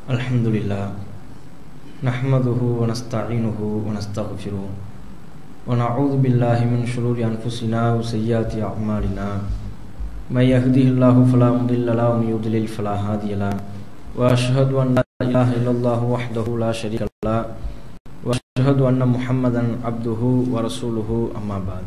الحمد لله نحمده ونستعينه ونستغفره ونعوذ بالله من شرور أنفسنا وسيئات أعمالنا من يهده الله فلا مضل له ومن يضلل فلا هادي له وأشهد أن لا إله إلا الله وحده لا شريك له وأشهد أن محمدا عبده ورسوله أما بعد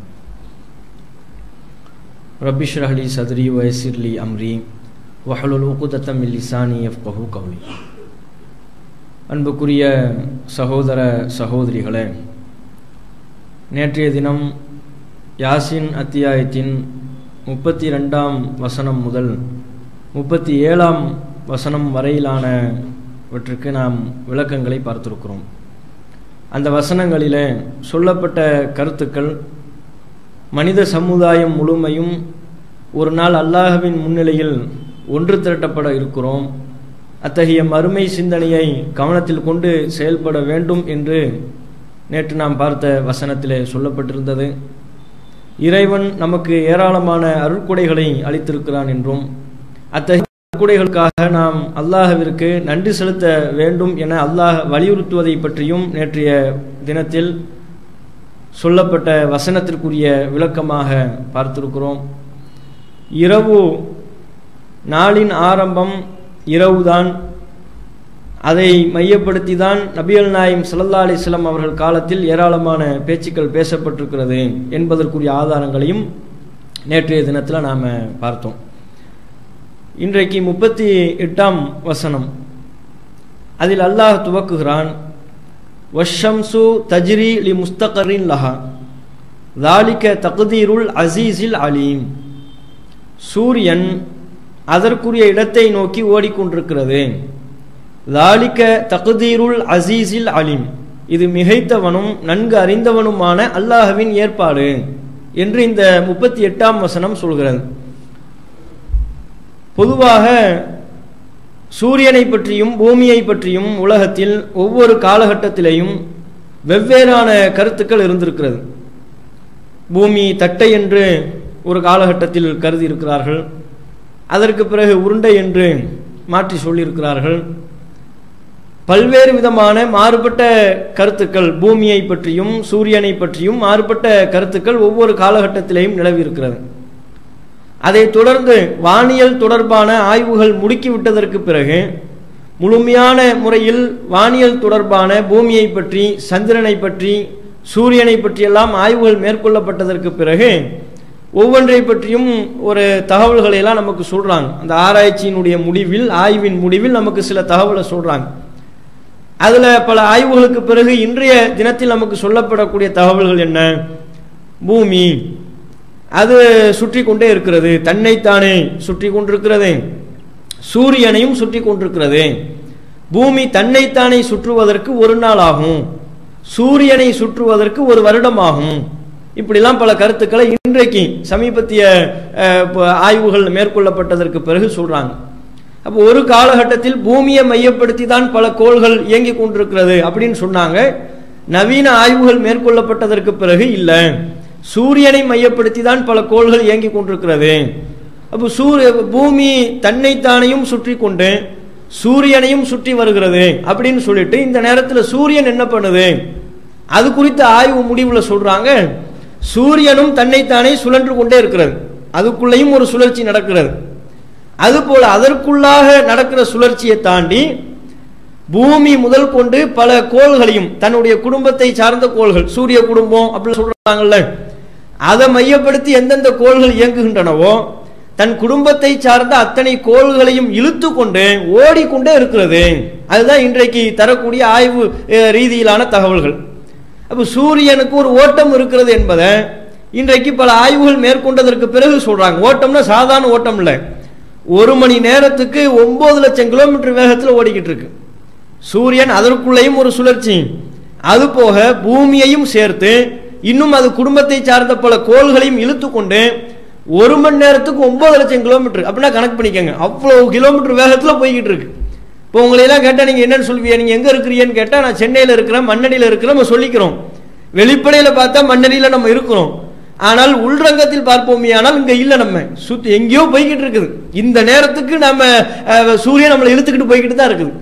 رب اشرح لي صدري ويسر لي أمري வஹலுல் உக்குதத்தம் லிசானி எஃப்கஹு Cowley அன்புக்குரிய சகோதர சகோதரிகளே நேற்றைய தினம் யாசின் அத்தியாயத்தின் முப்பத்தி ரெண்டாம் வசனம் முதல் முப்பத்தி ஏழாம் வசனம் வரையிலானவற்றுக்கு நாம் விளக்கங்களை பார்த்திருக்கிறோம் அந்த வசனங்களிலே சொல்லப்பட்ட கருத்துக்கள் மனித சமுதாயம் முழுமையும் ஒரு நாள் அல்லாஹுவின் முன்னிலையில் ஒன்று திரட்டப்பட இருக்கிறோம் அத்தகைய மறுமை சிந்தனையை கவனத்தில் கொண்டு செயல்பட வேண்டும் என்று நேற்று நாம் பார்த்த வசனத்திலே சொல்லப்பட்டிருந்தது இறைவன் நமக்கு ஏராளமான அருட்கொடைகளை அளித்திருக்கிறான் என்றும் அத்தகைய அருட்கொடைகளுக்காக நாம் அல்லாஹவிற்கு நன்றி செலுத்த வேண்டும் என அல்லாஹ் வலியுறுத்துவதை பற்றியும் நேற்றைய தினத்தில் சொல்லப்பட்ட வசனத்திற்குரிய விளக்கமாக பார்த்திருக்கிறோம் இரவு நாளின் ஆரம்பம் இரவுதான் அதை மையப்படுத்தி தான் நபியல் நாயம் சல்லா அலிஸ்லாம் அவர்கள் காலத்தில் ஏராளமான பேச்சுக்கள் பேசப்பட்டிருக்கிறது என்பதற்குரிய ஆதாரங்களையும் நேற்றைய தினத்தில் நாம் பார்த்தோம் இன்றைக்கு முப்பத்தி எட்டாம் வசனம் அதில் அல்லாஹ் துவக்குகிறான் வஷம்சு தஜ்ரி லி முஸ்தகரின் லஹா தாலிக்க தகுதீருல் அசீஸில் அலீம் சூரியன் அதற்குரிய இடத்தை நோக்கி ஓடிக்கொண்டிருக்கிறது லாலிக்க தகுதீருல் அசீஸில் அலிம் இது மிகைத்தவனும் நன்கு அறிந்தவனுமான அல்லாஹுவின் ஏற்பாடு என்று இந்த முப்பத்தி எட்டாம் வசனம் சொல்கிறது பொதுவாக சூரியனை பற்றியும் பூமியை பற்றியும் உலகத்தில் ஒவ்வொரு காலகட்டத்திலேயும் வெவ்வேறான கருத்துக்கள் இருந்திருக்கிறது பூமி தட்டை என்று ஒரு காலகட்டத்தில் கருதி இருக்கிறார்கள் அதற்கு பிறகு உருண்டை என்று மாற்றி சொல்லியிருக்கிறார்கள் பல்வேறு விதமான மாறுபட்ட கருத்துக்கள் பூமியை பற்றியும் சூரியனை பற்றியும் மாறுபட்ட கருத்துக்கள் ஒவ்வொரு காலகட்டத்திலேயும் நிலவி இருக்கிறது அதைத் தொடர்ந்து வானியல் தொடர்பான ஆய்வுகள் முடுக்கிவிட்டதற்கு பிறகு முழுமையான முறையில் வானியல் தொடர்பான பூமியை பற்றி சந்திரனை பற்றி சூரியனை பற்றியெல்லாம் ஆய்வுகள் மேற்கொள்ளப்பட்டதற்கு பிறகு ஒவ்வொன்றை பற்றியும் ஒரு தகவல்களை எல்லாம் நமக்கு சொல்றாங்க அந்த ஆராய்ச்சியினுடைய முடிவில் ஆய்வின் முடிவில் நமக்கு சில தகவலை சொல்றாங்க அதுல பல ஆய்வுகளுக்கு பிறகு இன்றைய தினத்தில் நமக்கு சொல்லப்படக்கூடிய தகவல்கள் என்ன பூமி அது சுற்றி கொண்டே இருக்கிறது தன்னைத்தானே சுற்றி கொண்டிருக்கிறது சூரியனையும் சுற்றி கொண்டிருக்கிறது பூமி தன்னைத்தானே சுற்றுவதற்கு ஒரு நாள் ஆகும் சூரியனை சுற்றுவதற்கு ஒரு வருடம் ஆகும் இப்படிலாம் பல கருத்துக்களை இன்றைக்கு சமீபத்திய ஆய்வுகள் மேற்கொள்ளப்பட்டதற்கு பிறகு சொல்றாங்க அப்போ ஒரு காலகட்டத்தில் பூமியை மையப்படுத்தி தான் பல கோள்கள் இயங்கி கொண்டிருக்கிறது அப்படின்னு சொன்னாங்க நவீன ஆய்வுகள் மேற்கொள்ளப்பட்டதற்கு பிறகு இல்லை சூரியனை மையப்படுத்தி தான் பல கோள்கள் இயங்கி கொண்டிருக்கிறது அப்போ சூரிய பூமி தன்னைத்தானையும் சுற்றி கொண்டு சூரியனையும் சுற்றி வருகிறது அப்படின்னு சொல்லிட்டு இந்த நேரத்தில் சூரியன் என்ன பண்ணுது அது குறித்த ஆய்வு முடிவில் சொல்றாங்க சூரியனும் தன்னைத்தானே சுழன்று கொண்டே இருக்கிறது அதுக்குள்ளேயும் ஒரு சுழற்சி நடக்கிறது அதுபோல அதற்குள்ளாக நடக்கிற சுழற்சியை தாண்டி பூமி முதல் கொண்டு பல கோள்களையும் தன்னுடைய குடும்பத்தை சார்ந்த கோள்கள் சூரிய குடும்பம் அப்படின்னு சொல்றாங்கல்ல அதை மையப்படுத்தி எந்தெந்த கோள்கள் இயங்குகின்றனவோ தன் குடும்பத்தை சார்ந்த அத்தனை கோள்களையும் இழுத்து கொண்டு ஓடிக்கொண்டே இருக்கிறது அதுதான் இன்றைக்கு தரக்கூடிய ஆய்வு ரீதியிலான தகவல்கள் அப்போ சூரியனுக்கு ஒரு ஓட்டம் இருக்கிறது என்பதை இன்றைக்கு பல ஆய்வுகள் மேற்கொண்டதற்கு பிறகு சொல்றாங்க ஓட்டம்னா சாதாரண ஓட்டம் இல்லை ஒரு மணி நேரத்துக்கு ஒன்பது லட்சம் கிலோமீட்டர் வேகத்தில் ஓடிக்கிட்டு இருக்கு சூரியன் அதற்குள்ளேயும் ஒரு சுழற்சி அது போக பூமியையும் சேர்த்து இன்னும் அது குடும்பத்தை சார்ந்த பல கோள்களையும் இழுத்து கொண்டு ஒரு மணி நேரத்துக்கு ஒன்பது லட்சம் கிலோமீட்டர் அப்படின்னா கணக்கு பண்ணிக்கோங்க அவ்வளவு கிலோமீட்டர் வேகத்தில் போய்கிட்டு இருக்கு இப்போ உங்களையெல்லாம் கேட்டால் நீங்கள் என்னன்னு சொல்வீங்க நீங்கள் எங்கே இருக்கிறீங்கன்னு கேட்டால் நான் சென்னையில் இருக்கிறேன் மண்ணடியில் இருக்கிறேன் நம்ம சொல்லிக்கிறோம் வெளிப்படையில் பார்த்தா மண்ணடியில் நம்ம இருக்கிறோம் ஆனால் உள்ரங்கத்தில் பார்ப்போமே ஆனால் இங்க இல்ல நம்ம சுத்தி எங்கேயோ போய்கிட்டு இருக்குது இந்த நேரத்துக்கு நம்ம அஹ், சூரியன் நம்மளை இழுத்துக்கிட்டு போய்கிட்டு தான் இருக்குது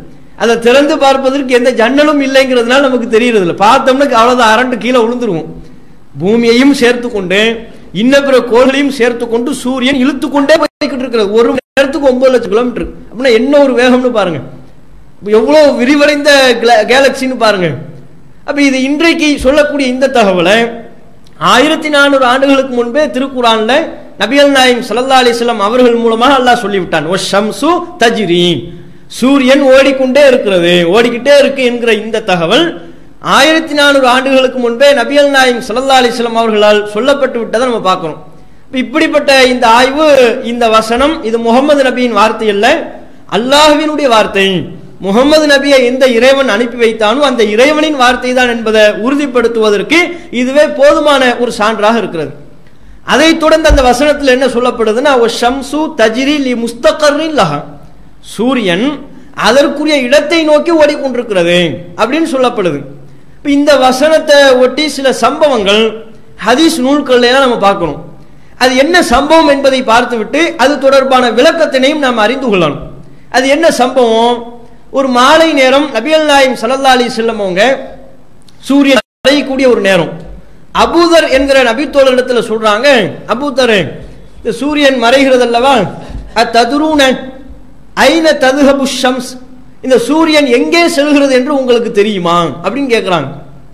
அதை திறந்து பார்ப்பதற்கு எந்த ஜன்னலும் இல்லைங்கிறதுனால நமக்கு தெரியறது இல்லை பார்த்தோம்னா அவ்வளவுதான் அரண்டு கீழே விழுந்துருவோம் பூமியையும் சேர்த்து கொண்டு இன்ன பிற கோள்களையும் சேர்த்து கொண்டு சூரியன் இழுத்து கொண்டே போய்கிட்டு இருக்கிறது ஒரு மணி நேரத்துக்கு ஒன்பது லட்சம் கிலோமீட்டர் அப்படின்னா என்ன ஒரு வேகம்னு பாருங்க எவ்வளவு விரிவடைந்த கேலக்சின்னு பாருங்க அப்ப இது இன்றைக்கு சொல்லக்கூடிய இந்த தகவலை ஆயிரத்தி நானூறு ஆண்டுகளுக்கு முன்பே திருக்குறான்ல நபிகள் நாயம் சல்லா அலிஸ்லாம் அவர்கள் மூலமாக அல்லாஹ் சொல்லிவிட்டான் ஒ ஷம்சு தஜிரி சூரியன் ஓடிக்கொண்டே இருக்கிறது ஓடிக்கிட்டே இருக்கு என்கிற இந்த தகவல் ஆயிரத்தி நானூறு ஆண்டுகளுக்கு முன்பே நபிகள் நாயம் சல்லா அலிஸ்லாம் அவர்களால் சொல்லப்பட்டு விட்டதை நம்ம பார்க்கிறோம் இப்படிப்பட்ட இந்த ஆய்வு இந்த வசனம் இது முகமது நபியின் வார்த்தை அல்ல அல்லாஹுவினுடைய வார்த்தை முகமது நபியை எந்த இறைவன் அனுப்பி வைத்தானோ அந்த இறைவனின் வார்த்தை தான் என்பதை உறுதிப்படுத்துவதற்கு இதுவே போதுமான ஒரு சான்றாக இருக்கிறது அதை தொடர்ந்து அந்த வசனத்தில் என்ன சொல்லப்படுதுன்னா ஒ ஷம்சு தஜிரி லி முஸ்தகரின் லஹா சூரியன் அதற்குரிய இடத்தை நோக்கி ஓடிக்கொண்டிருக்கிறது அப்படின்னு சொல்லப்படுது இப்ப இந்த வசனத்தை ஒட்டி சில சம்பவங்கள் ஹதீஸ் நூல்கள் எல்லாம் நம்ம பார்க்கணும் அது என்ன சம்பவம் என்பதை பார்த்துவிட்டு அது தொடர்பான விளக்கத்தினையும் நாம் அறிந்து கொள்ளணும் அது என்ன சம்பவம் ஒரு மாலை நேரம் நபியல் நாயம் சல்லா அலி செல்லம் அவங்க சூரியன் அடையக்கூடிய ஒரு நேரம் அபூதர் என்கிற நபித்தோழரிடத்துல சொல்றாங்க அபூதர் இந்த சூரியன் மறைகிறது அல்லவா அத்ததுரூன ஐன ததுஹபு ஷம்ஸ் இந்த சூரியன் எங்கே செல்கிறது என்று உங்களுக்கு தெரியுமா அப்படின்னு கேட்கிறாங்க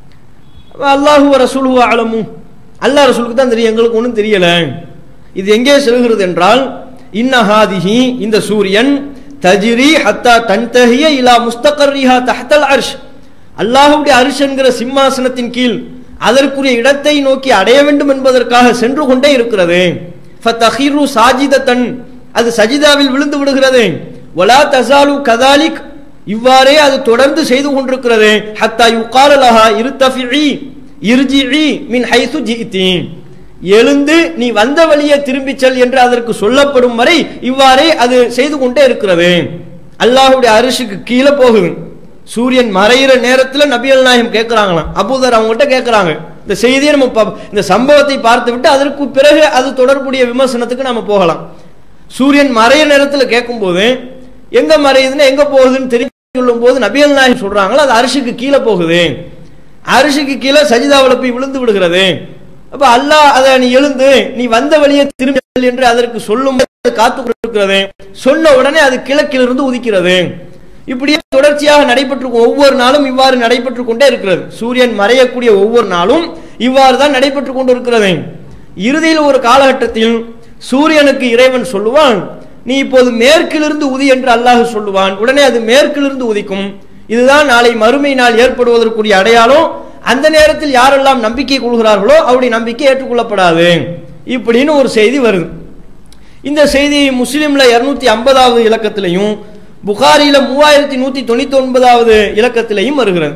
அல்லாஹு ரசூலு அலமு அல்லாஹ் ரசூலுக்கு தான் தெரியும் எங்களுக்கு ஒன்றும் தெரியல இது எங்கே செல்கிறது என்றால் இன்னஹாதிஹி இந்த சூரியன் தஜிரி ஹத்தா தன்தஹிய இலா முஸ்தகர்ரிஹா தஹ்தல் அர்ஷ் அல்லாஹுடைய அரிஷ் என்கிற சிம்மாசனத்தின் கீழ் அதற்குரிய இடத்தை நோக்கி அடைய வேண்டும் என்பதற்காக சென்று கொண்டே இருக்கிறது ஃபத்தஹிரு சாஜிதத்தன் அது சஜிதாவில் விழுந்து விடுகிறது வலா தசாலு கதாலிக் இவ்வாறே அது தொடர்ந்து செய்து கொண்டிருக்கிறது ஹத்தா யுகால லஹா இருத்தஃபிஇ இர்ஜிஇ மின் ஹைசு ஜிஇதி எழுந்து நீ வந்த வழியே திரும்பிச் செல் என்று அதற்கு சொல்லப்படும் வரை இவ்வாறே அது செய்து கொண்டே இருக்கிறது அல்லாஹுடைய அரிசிக்கு கீழே போகுது சூரியன் மறையிற நேரத்துல நபியல் நாயகம் கேட்கிறாங்களாம் அபூதர் அவங்ககிட்ட கேட்கிறாங்க இந்த செய்தியை நம்ம பா- இந்த சம்பவத்தை பார்த்து விட்டு அதற்கு பிறகு அது தொடர்புடைய விமர்சனத்துக்கு நம்ம போகலாம் சூரியன் மறைய நேரத்துல கேட்கும்போது எங்க மறையுதுன்னா எங்க போகுதுன்னு தெரிஞ்சு சொல்லும் போது நபியல் நாயகம் சொல்றாங்களா அது அரிசிக்கு கீழே போகுது அரிசிக்கு கீழே சஜிதாவில் போய் விழுந்து விடுகிறது அப்ப அல்லாஹ் அதை நீ எழுந்து நீ வந்த வழியே திரும்பி செல் என்று அதற்கு சொல்லும் போது அது காத்து கொண்டிருக்கிறது சொன்ன உடனே அது கிழக்கிலிருந்து உதிக்கிறது இப்படியே தொடர்ச்சியாக நடைபெற்று ஒவ்வொரு நாளும் இவ்வாறு நடைபெற்று கொண்டே இருக்கிறது சூரியன் மறையக்கூடிய ஒவ்வொரு நாளும் இவ்வாறு தான் நடைபெற்று கொண்டு இருக்கிறது இறுதியில் ஒரு காலகட்டத்தில் சூரியனுக்கு இறைவன் சொல்லுவான் நீ இப்போது மேற்கிலிருந்து உதி என்று அல்லாஹ் சொல்லுவான் உடனே அது மேற்கிலிருந்து உதிக்கும் இதுதான் நாளை மறுமை நாள் ஏற்படுவதற்குரிய அடையாளம் அந்த நேரத்தில் யாரெல்லாம் நம்பிக்கை கொள்கிறார்களோ அவருடைய நம்பிக்கை ஏற்றுக்கொள்ளப்படாது இப்படின்னு ஒரு செய்தி வருது இந்த செய்தி முஸ்லிம்ல இருநூத்தி ஐம்பதாவது இலக்கத்திலையும் புகாரில மூவாயிரத்தி நூத்தி தொண்ணூத்தி ஒன்பதாவது இலக்கத்திலையும் வருகிறது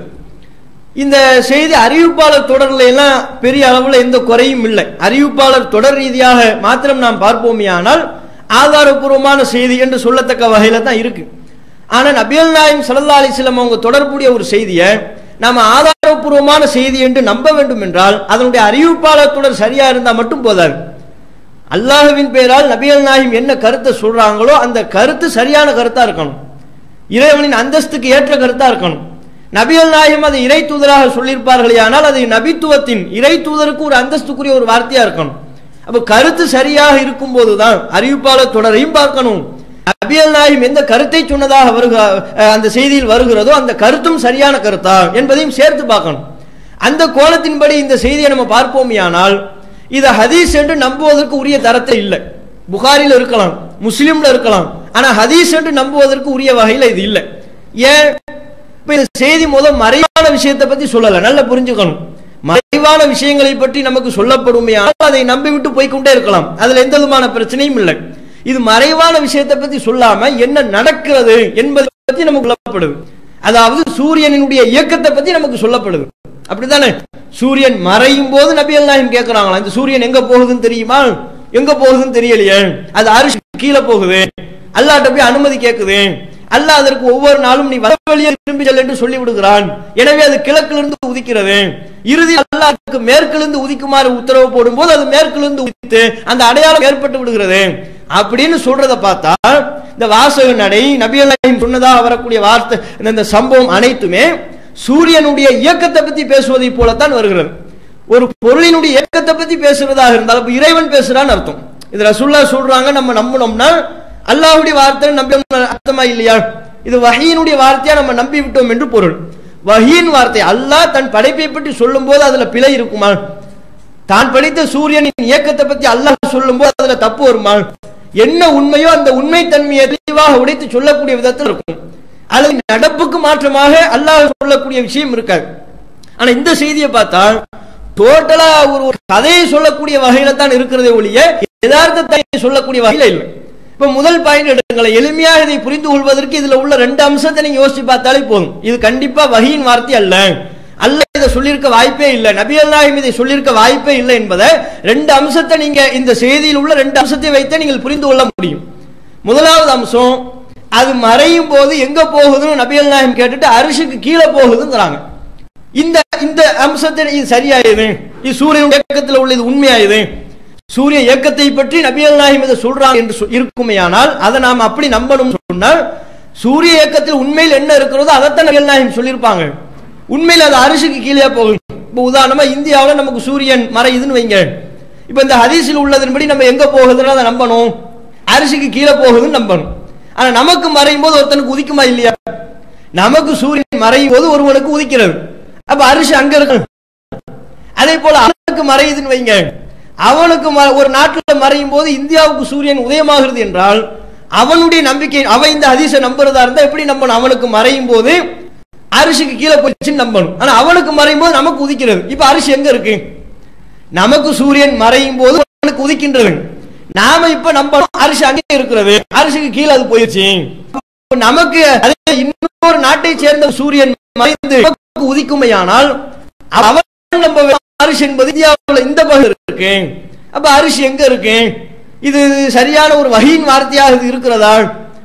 இந்த செய்தி அறிவிப்பாளர் தொடர்ல எல்லாம் பெரிய அளவுல எந்த குறையும் இல்லை அறிவிப்பாளர் தொடர் ரீதியாக மாத்திரம் நாம் பார்ப்போமே ஆனால் ஆதாரபூர்வமான செய்தி என்று சொல்லத்தக்க வகையில தான் இருக்கு ஆனா நபியல் நாயம் சல்லா அலிஸ்லாம் அவங்க தொடர்புடைய ஒரு செய்தியை நாம ஆதாரபூர்வமான செய்தி என்று நம்ப வேண்டும் என்றால் அதனுடைய அறிவிப்பாளர் தொடர் சரியா இருந்தா மட்டும் போதாது அல்லாஹ்வின் பெயரால் நபிகள் நாயகம் என்ன கருத்தை சொல்றாங்களோ அந்த கருத்து சரியான கருத்தா இருக்கணும் இறைவனின் அந்தஸ்துக்கு ஏற்ற கருத்தா இருக்கணும் நபிகள் நாயகம் அதை இறை தூதராக சொல்லியிருப்பார்களே ஆனால் அது நபித்துவத்தின் இறை தூதருக்கு ஒரு அந்தஸ்துக்குரிய ஒரு வார்த்தையா இருக்கணும் அப்ப கருத்து சரியாக இருக்கும் போதுதான் அறிவிப்பாளர் தொடரையும் பார்க்கணும் நபிகள் நாயகம் எந்த கருத்தை சொன்னதாக வருக அஹ், அந்த செய்தியில் வருகிறதோ அந்த கருத்தும் சரியான கருத்தா என்பதையும் சேர்த்து பார்க்கணும் அந்த கோணத்தின்படி இந்த செய்தியை நம்ம பார்ப்போமேயானால் இது ஹதீஸ் என்று நம்புவதற்கு உரிய தரத்தை இல்லை புகாரில இருக்கலாம் முஸ்லிம்ல இருக்கலாம் ஆனா ஹதீஸ் என்று நம்புவதற்கு உரிய வகையில் இது இல்லை ஏன் இப்ப இந்த செய்தி முதல் மறைவான விஷயத்தை பத்தி சொல்லல நல்லா புரிஞ்சுக்கணும் மறைவான விஷயங்களை பற்றி நமக்கு சொல்லப்படுமே ஆனால் அதை நம்பிவிட்டு போய்க்கொண்டே இருக்கலாம் அதுல எந்த விதமான பிரச்சனையும் இல்லை இது மறைவான விஷயத்தை பத்தி சொல்லாம என்ன நடக்கிறது என்பதை பத்தி நமக்கு சொல்லப்படுது அதாவது சூரியனினுடைய இயக்கத்தை பத்தி நமக்கு சொல்லப்படுது அப்படித்தானே சூரியன் மறையும் போது நபிகள் நாயகம் கேட்கிறாங்களா இந்த சூரியன் எங்க போகுதுன்னு தெரியுமா எங்க போகுதுன்னு தெரியலையே அது அரிசி கீழே போகுது அல்லாட்ட போய் அனுமதி கேட்குது அல்லாஹ் அதற்கு ஒவ்வொரு நாளும் நீ வட வழியே திரும்பி செல் என்று சொல்லி விடுகிறான் எனவே அது கிழக்கிலிருந்து உதிக்கிறது இறுதி அல்லாஹ்க்கு மேற்கிலிருந்து உதிக்குமாறு உத்தரவு போடும்போது அது மேற்கிலிருந்து உதித்து அந்த அடையாளம் ஏற்பட்டு விடுகிறது அப்படின்னு சொல்றத பார்த்தா இந்த வாசக நடை நபியல்லாஹிம் சொன்னதாக வரக்கூடிய வார்த்தை இந்த- இந்த சம்பவம் அனைத்துமே சூரியனுடைய இயக்கத்தை பத்தி பேசுவதை போலத்தான் வருகிறது ஒரு பொருளினுடைய இயக்கத்தை பத்தி பேசுறதாக இருந்தால் அப்ப இறைவன் பேசுறான்னு அர்த்தம் இது ரசூல்லா சொல்றாங்க நம்ம நம்பணும்னா அல்லாஹ்வுடைய வார்த்தை நம்பி அர்த்தமா இல்லையா இது வஹீனுடைய வார்த்தையா நம்ம நம்பி விட்டோம் என்று பொருள் வஹீன் வார்த்தை அல்லாஹ் தன் படைப்பை பற்றி சொல்லும் போது அதுல பிழை இருக்குமா தான் படைத்த சூரியனின் இயக்கத்தை பத்தி அல்லாஹ் சொல்லும் போது அதுல தப்பு வருமா என்ன உண்மையோ அந்த உண்மை தன்மையை தெளிவாக உடைத்து சொல்லக்கூடிய விதத்தில் இருக்கும் அல்லது நடப்புக்கு மாற்றமாக அல்லாஹ் சொல்லக்கூடிய விஷயம் இருக்காது ஆனா இந்த செய்தியை பார்த்தா டோட்டலா ஒரு ஒரு கதையை சொல்லக்கூடிய வகையில தான் இருக்கிறதே ஒழிய யதார்த்தத்தை சொல்லக்கூடிய வகையில இல்லை இப்ப முதல் பாயிண்ட் எடுங்களேன் எளிமையாக இதை புரிந்து கொள்வதற்கு இதுல உள்ள ரெண்டு அம்சத்தை நீங்க யோசிச்சு பார்த்தாலே போதும் இது கண்டிப்பா வகையின் வார்த்தை அல்ல அல்ல இதை சொல்லியிருக்க வாய்ப்பே இல்லை நபி அல்லாஹிம் இதை சொல்லியிருக்க வாய்ப்பே இல்லை என்பதை ரெண்டு அம்சத்தை நீங்க இந்த செய்தியில் உள்ள ரெண்டு அம்சத்தை வைத்தே நீங்கள் புரிந்து கொள்ள முடியும் முதலாவது அம்சம் அது மறையும் போது எங்க போகுதுன்னு நபி அல்லாஹிம் கேட்டுட்டு அரிசிக்கு கீழே போகுதுங்கிறாங்க இந்த இந்த அம்சத்தை இது சரியாயுது இது சூரியன் இயக்கத்தில் உள்ள இது உண்மையாயுது சூரிய இயக்கத்தை பற்றி நபிகள் நாயகம் இதை சொல்றாங்க என்று சொ- இருக்குமேயானால் அதை நாம் அப்படி நம்பணும் சொன்னால் சூரிய இயக்கத்தில் உண்மையில் என்ன இருக்கிறதோ அதைத்தான் நபிகள் நாயகம் சொல்லியிருப்பாங்க உண்மையில் அது அரிசிக்கு கீழே போகும் இப்போ உதாரணமா இந்தியாவில் நமக்கு சூரியன் மறையுதுன்னு வைங்க இப்போ இந்த ஹதீஸில் உள்ளதன்படி நம்ம எங்க போகுதுன்னு அதை நம்பணும் அரிசிக்கு கீழே போகுதுன்னு நம்பணும் ஆனா நமக்கு மறையும் போது ஒருத்தனுக்கு உதிக்குமா இல்லையா நமக்கு சூரியன் மறையும் போது ஒருவனுக்கு உதிக்கிறது அப்ப அரிசி அங்க இருக்கு அதே போல அவனுக்கு மறையுதுன்னு வைங்க அவனுக்கு ம- ஒரு நாட்டில் மறையும் போது இந்தியாவுக்கு சூரியன் உதயமாகிறது என்றால் அவனுடைய நம்பிக்கை அவன் இந்த ஹதீஸை நம்புறதா இருந்தா எப்படி நம்பணும் அவனுக்கு மறையும் போது அரிசிக்கு கீழே போச்சுன்னு நம்பணும் ஆனா அவனுக்கு மறையும் போது நமக்கு உதிக்கிறது இப்ப அரிசி எங்க இருக்கு நமக்கு சூரியன் மறையும் போது அவனுக்கு உதிக்கின்றது நாம இப்ப நம்பணும் அரிசி அங்கே இருக்கிறது அரிசிக்கு கீழே அது போயிடுச்சு அப்ப நமக்கு அதே இன்னொரு நாட்டை சேர்ந்த சூரியன் மறைந்து நமக்கு உதிக்குமையானால் அவன் நம்ப அரிசி என்பது இந்தியாவில் இந்த பகுதி இருக்கு அப்ப அரிசி எங்க இருக்கு இது சரியான ஒரு வகையின் வார்த்தையாக இது இருக்கிறதா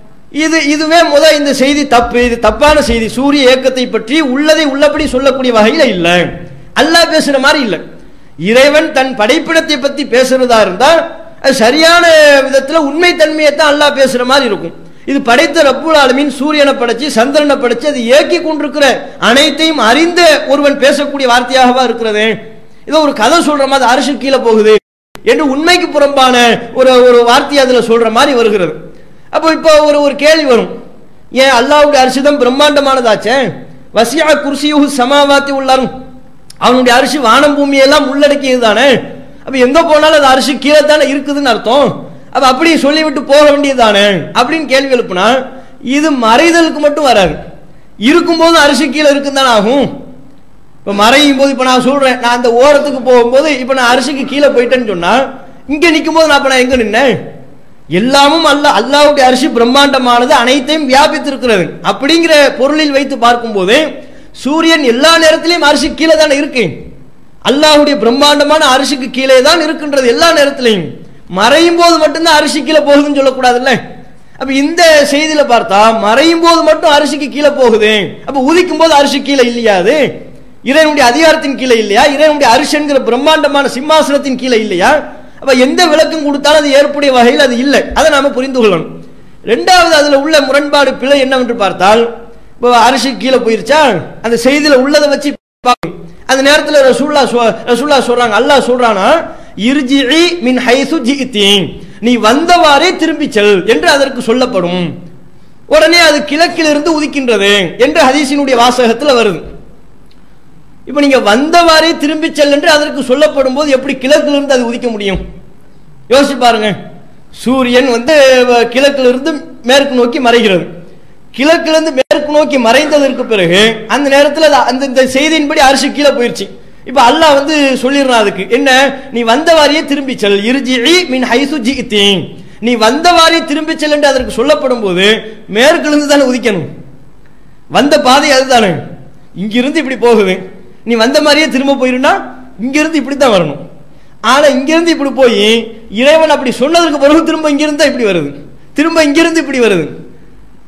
இது இதுவே முத இந்த செய்தி தப்பு இது தப்பான செய்தி சூரிய இயக்கத்தை பற்றி உள்ளதை உள்ளபடி சொல்லக்கூடிய வகையில இல்ல அல்லாஹ் பேசுற மாதிரி இல்ல இறைவன் தன் படைப்பிடத்தை பத்தி பேசுறதா இருந்தா அது சரியான விதத்துல உண்மை தன்மையை தான் அல்லாஹ் பேசுற மாதிரி இருக்கும் இது படைத்த ரப்புல் ஆலமீன் சூரியனை படைச்சு சந்திரனை படைச்சு அது இயக்கி கொண்டிருக்கிற அனைத்தையும் அறிந்த ஒருவன் பேசக்கூடிய வார்த்தையாகவா இருக்கிறது இதோ ஒரு கதை சொல்ற மாதிரி அரிசி கீழே போகுது என்று உண்மைக்கு புறம்பான ஒரு ஒரு வார்த்தை அதுல சொல்ற மாதிரி வருகிறது அப்போ இப்போ ஒரு ஒரு கேள்வி வரும் ஏன் அல்லாஹ்வுடைய அரிசி தான் பிரம்மாண்டமானதாச்சே வசியா குர்சியுஹு சமாவாத்தி உள்ளாரும் அவனுடைய அரிசி வானம் பூமியெல்லாம் உள்ளடக்கியது தானே அப்ப எங்க போனாலும் அது அரிசி கீழே தானே இருக்குதுன்னு அர்த்தம் அப்ப அப்படி சொல்லிவிட்டு போக வேண்டியது தானே அப்படின்னு கேள்வி எழுப்புனா இது மறைதலுக்கு மட்டும் வராது இருக்கும்போது அரிசி கீழே இருக்குன்னு தானே ஆகும் இப்ப மறையும் போது இப்ப நான் சொல்றேன் நான் அந்த ஓரத்துக்கு போகும்போது இப்ப நான் அரிசிக்கு கீழே போயிட்டேன்னு சொன்னா இங்க நிற்கும் போது நான் இப்ப நான் எங்க நின்னேன் எல்லாமும் அல்ல அல்லாஹ்வுடைய அரிசி பிரம்மாண்டமானது அனைத்தையும் வியாபித்திருக்கிறது அப்படிங்கிற பொருளில் வைத்து பார்க்கும்போது சூரியன் எல்லா நேரத்திலையும் அரிசி கீழே தானே இருக்கு அல்லாஹ்வுடைய பிரம்மாண்டமான அரிசிக்கு கீழே தான் இருக்கின்றது எல்லா நேரத்திலையும் மறையும் போது மட்டும்தான் அரிசி கீழே போகுதுன்னு சொல்லக்கூடாதுல்ல அப்ப இந்த செய்தியில பார்த்தா மறையும் போது மட்டும் அரிசிக்கு கீழே போகுது அப்ப உதிக்கும் போது அரிசி கீழே இல்லையா அது இறைவனுடைய அதிகாரத்தின் கீழே இல்லையா இறைவனுடைய அரிசிங்கிற பிரம்மாண்டமான சிம்மாசனத்தின் கீழே இல்லையா அப்ப எந்த விளக்கம் கொடுத்தாலும் அது ஏற்புடைய வகையில் அது இல்லை அதை நாம புரிந்து கொள்ளணும் ரெண்டாவது அதுல உள்ள முரண்பாடு பிழை என்னவென்று பார்த்தால் இப்போ அரிசி கீழே போயிருச்சா அந்த செய்தியில உள்ளதை வச்சு பார்க்கணும். அந்த நேரத்தில் ரசூல்லா சொ- ரசூல்லா சொல்றாங்க அல்லாஹ் சொல்றானா இர்ஜிஇ மின் ஹைசு ஜிஇத்தி நீ வந்தவாறே திரும்பிச் செல் என்று அதற்கு சொல்லப்படும் உடனே அது கிழக்கிலிருந்து உதிக்கின்றது என்று ஹதீஸினுடைய வாசகத்தில் வருது இப்ப நீங்க வந்தவாறே திரும்பிச் செல் என்று அதற்கு சொல்லப்படும் போது எப்படி கிழக்கிலிருந்து அது உதிக்க முடியும் யோசிச்சு பாருங்க சூரியன் வந்து அஹ், கிழக்கிலிருந்து மேற்கு நோக்கி மறைகிறது கிழக்கிலிருந்து மேற்கு நோக்கி மறைந்ததற்கு பிறகு அந்த நேரத்தில் அது அந்த இந்த செய்தியின்படி அரிசி கீழே போயிருச்சு இப்ப அல்லாஹ் வந்து சொல்லிடுறான் அதுக்கு என்ன நீ வந்தவாரியே திரும்பி செல் இருஜி மின் ஹைசு ஜிஇத்தி நீ வந்தவாரியே திரும்பி செல் என்று அதற்கு சொல்லப்படும் போது மேற்கிலிருந்து தானே உதிக்கணும் வந்த பாதை அதுதானே இங்கிருந்து இப்படி போகுது நீ வந்த மாதிரியே திரும்ப போயிருந்தா இங்கிருந்து இப்படி தான் வரணும் ஆனா இங்கிருந்து இப்படி போய் இறைவன் அப்படி சொன்னதற்கு பிறகு திரும்ப இங்கிருந்து தான் இப்படி வருது திரும்ப இங்கிருந்து இப்படி வருது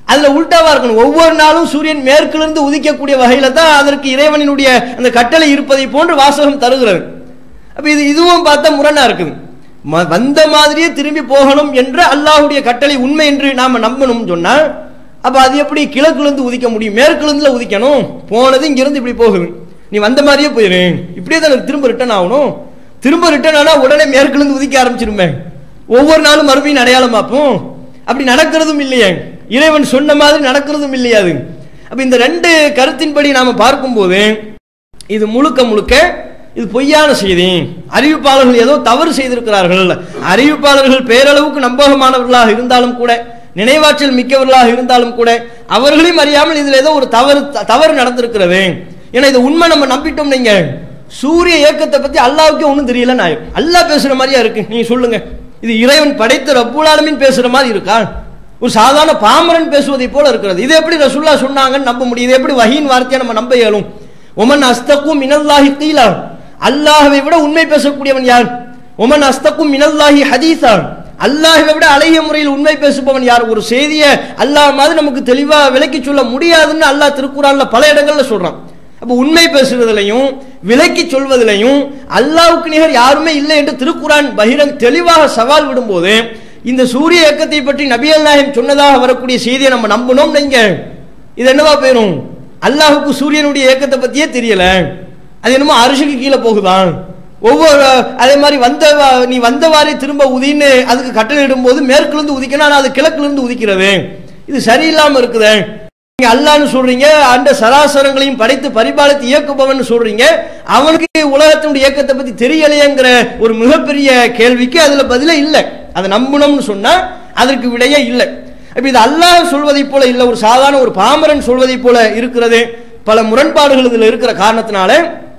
அதுல உல்டாவா இருக்கணும் ஒவ்வொரு நாளும் சூரியன் மேற்கிலிருந்து உதிக்கக்கூடிய வகையில தான் அதற்கு இறைவனினுடைய அந்த கட்டளை இருப்பதை போன்று வாசகம் தருகிறது அப்ப இது இதுவும் பார்த்தா முரணா இருக்குது ம- வந்த மாதிரியே திரும்பி போகணும் என்ற அல்லாஹ்வுடைய கட்டளை உண்மை என்று நாம நம்பணும் சொன்னா அப்ப அது எப்படி கிழக்கிலிருந்து உதிக்க முடியும் மேற்கிலிருந்துல உதிக்கணும் போனது இங்கிருந்து இப்படி போகுது நீ வந்த மாதிரியே போயிரு இப்படியே தான் திரும்ப ரிட்டர்ன் ஆகணும் திரும்ப ரிட்டர்ன் ஆனா உடனே மேற்கிலிருந்து உதிக்க ஆரம்பிச்சிருமே ஒவ்வொரு நாளும் மறுபடியும் அடையாளம் பார்ப்போம் அப்படி நடக்கிறதும் இல்லையே இறைவன் சொன்ன மாதிரி நடக்கிறதும் இல்லையா அது அப்ப இந்த ரெண்டு கருத்தின்படி நாம பார்க்கும்போது இது முழுக்க முழுக்க இது பொய்யான செய்தி அறிவிப்பாளர்கள் ஏதோ தவறு செய்திருக்கிறார்கள் அறிவிப்பாளர்கள் பேரளவுக்கு நம்பகமானவர்களாக இருந்தாலும் கூட நினைவாற்றல் மிக்கவர்களாக இருந்தாலும் கூட அவர்களையும் அறியாமல் இதுல ஏதோ ஒரு தவறு தவறு நடந்திருக்கிறது ஏன்னா இது உண்மை நம்ம நம்பிட்டோம் நீங்க சூரிய இயக்கத்தை பத்தி அல்லாவுக்கே ஒன்றும் தெரியல நான் அல்லாஹ் பேசுற மாதிரியா இருக்கு நீங்க சொல்லுங்க இது இறைவன் படைத்த ரப்புல் ஆலமீன் பேசுற மாதிரி இருக்கா ஒரு சாதாரண பாமரன் பேசுவதை போல இருக்கிறது இது எப்படி ரசுல்லா சொன்னாங்கன்னு நம்ப முடியும் இது எப்படி வஹீன் வார்த்தையை நம்ம நம்ப இயலும் ஒமன் அஸ்தக்கும் மினல்லாஹி கீலா அல்லாஹ்வை விட உண்மை பேசக்கூடியவன் யார் ஒமன் அஸ்தக்கும் மினல்லாஹி ஹதீஸா அல்லாஹ்வை விட அழகிய முறையில் உண்மை பேசுபவன் யார் ஒரு செய்தியை அல்லாஹ் மாதிரி நமக்கு தெளிவா விளக்கி சொல்ல முடியாதுன்னு அல்லாஹ் திருக்குறான்ல பல இடங்கள்ல சொல்றான் அப்ப உண்மை பேசுவதிலையும் விலக்கி சொல்வதிலையும் அல்லாஹ்வுக்கு நிகர் யாருமே இல்லை என்று திருக்குரான் பகிரங் தெளிவாக சவால் விடும்போது இந்த சூரிய இயக்கத்தை பற்றி நபியல் நாயகம் சொன்னதாக வரக்கூடிய செய்தியை நம்ம நம்பணும் நீங்க இது என்னவா போயிரும் அல்லாஹுக்கு சூரியனுடைய இயக்கத்தை பத்தியே தெரியல அது என்னமோ அரிசிக்கு கீழே போகுதான் ஒவ்வொரு அதே மாதிரி வந்த வா- நீ வந்தவாறே திரும்ப உதின்னு அதுக்கு கட்டளை இடும்போது மேற்கிலிருந்து உதிக்கணும் ஆனா அது கிழக்கிலிருந்து உதிக்கிறது இது சரியில்லாம இருக்குது நீங்க அல்லான்னு சொல்றீங்க அந்த சராசரங்களையும் படைத்து பரிபாலித்து இயக்குபவன் சொல்றீங்க அவனுக்கு உலகத்தினுடைய இயக்கத்தை பத்தி தெரியலையேங்கிற ஒரு மிகப்பெரிய கேள்விக்கு அதுல பதிலே இல்லை அதை நம்பணும்னு சொன்னா அதற்கு விடையே இல்லை அப்ப இது அல்லாஹ் சொல்வதை போல இல்ல ஒரு சாதாரண ஒரு பாமரன் சொல்வதை போல இருக்கிறது பல முரண்பாடுகள் இதுல இருக்கிற காரணத்தினால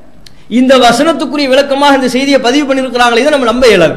இந்த வசனத்துக்குரிய விளக்கமாக இந்த செய்தியை பதிவு பண்ணியிருக்கிறாங்களே இதை நம்ம நம்ப இயலாது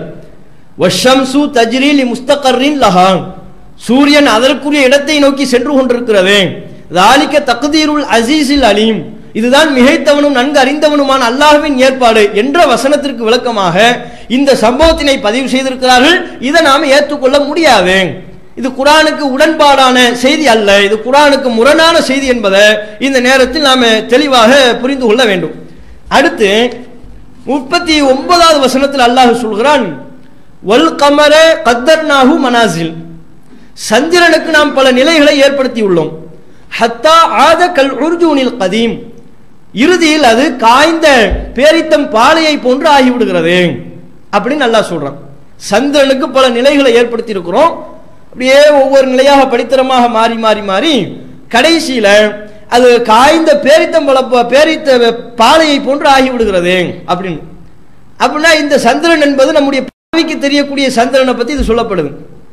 வஷம்சு தஜ்ரீல் முஸ்தகரின் லஹான் சூரியன் அதற்குரிய இடத்தை நோக்கி சென்று கொண்டிருக்கிறது தாலிக்க தக்தீருல் அசீஸில் அலீம் இதுதான் மிகைத்தவனும் நன்கு அறிந்தவனுமான அல்லாஹ்வின் ஏற்பாடு என்ற வசனத்திற்கு விளக்கமாக இந்த சம்பவத்தினை பதிவு செய்திருக்கிறார்கள் இதை நாம ஏற்றுக்கொள்ள முடியாது இது குரானுக்கு உடன்பாடான செய்தி அல்ல இது குரானுக்கு முரணான செய்தி என்பதை இந்த நேரத்தில் நாம தெளிவாக புரிந்து கொள்ள வேண்டும் அடுத்து முப்பத்தி ஒன்பதாவது வசனத்தில் அல்லாஹ் சொல்கிறான் வல் கமர கத்தர்னாஹு மனாசில் சந்திரனுக்கு நாம் பல நிலைகளை ஏற்படுத்தி உள்ளோம் ஹத்தா ஆத கல் உர்ஜூனில் கதீம் இறுதியில் அது காய்ந்த பேரித்தம் பாலையை போன்று ஆகிவிடுகிறது அப்படின்னு அல்லாஹ் சொல்றான் சந்திரனுக்கு பல நிலைகளை ஏற்படுத்தி இருக்கிறோம் அப்படியே ஒவ்வொரு நிலையாக படித்தரமாக மாறி மாறி மாறி கடைசியில அது காய்ந்த பேரித்தம்பழ பேரித்த பாலையை போன்று ஆகிவிடுகிறது அப்படின்னு அப்படின்னா இந்த சந்திரன் என்பது நம்முடைய பார்வைக்கு தெரியக்கூடிய சந்திரனை பத்தி இது சொல்லப்படுது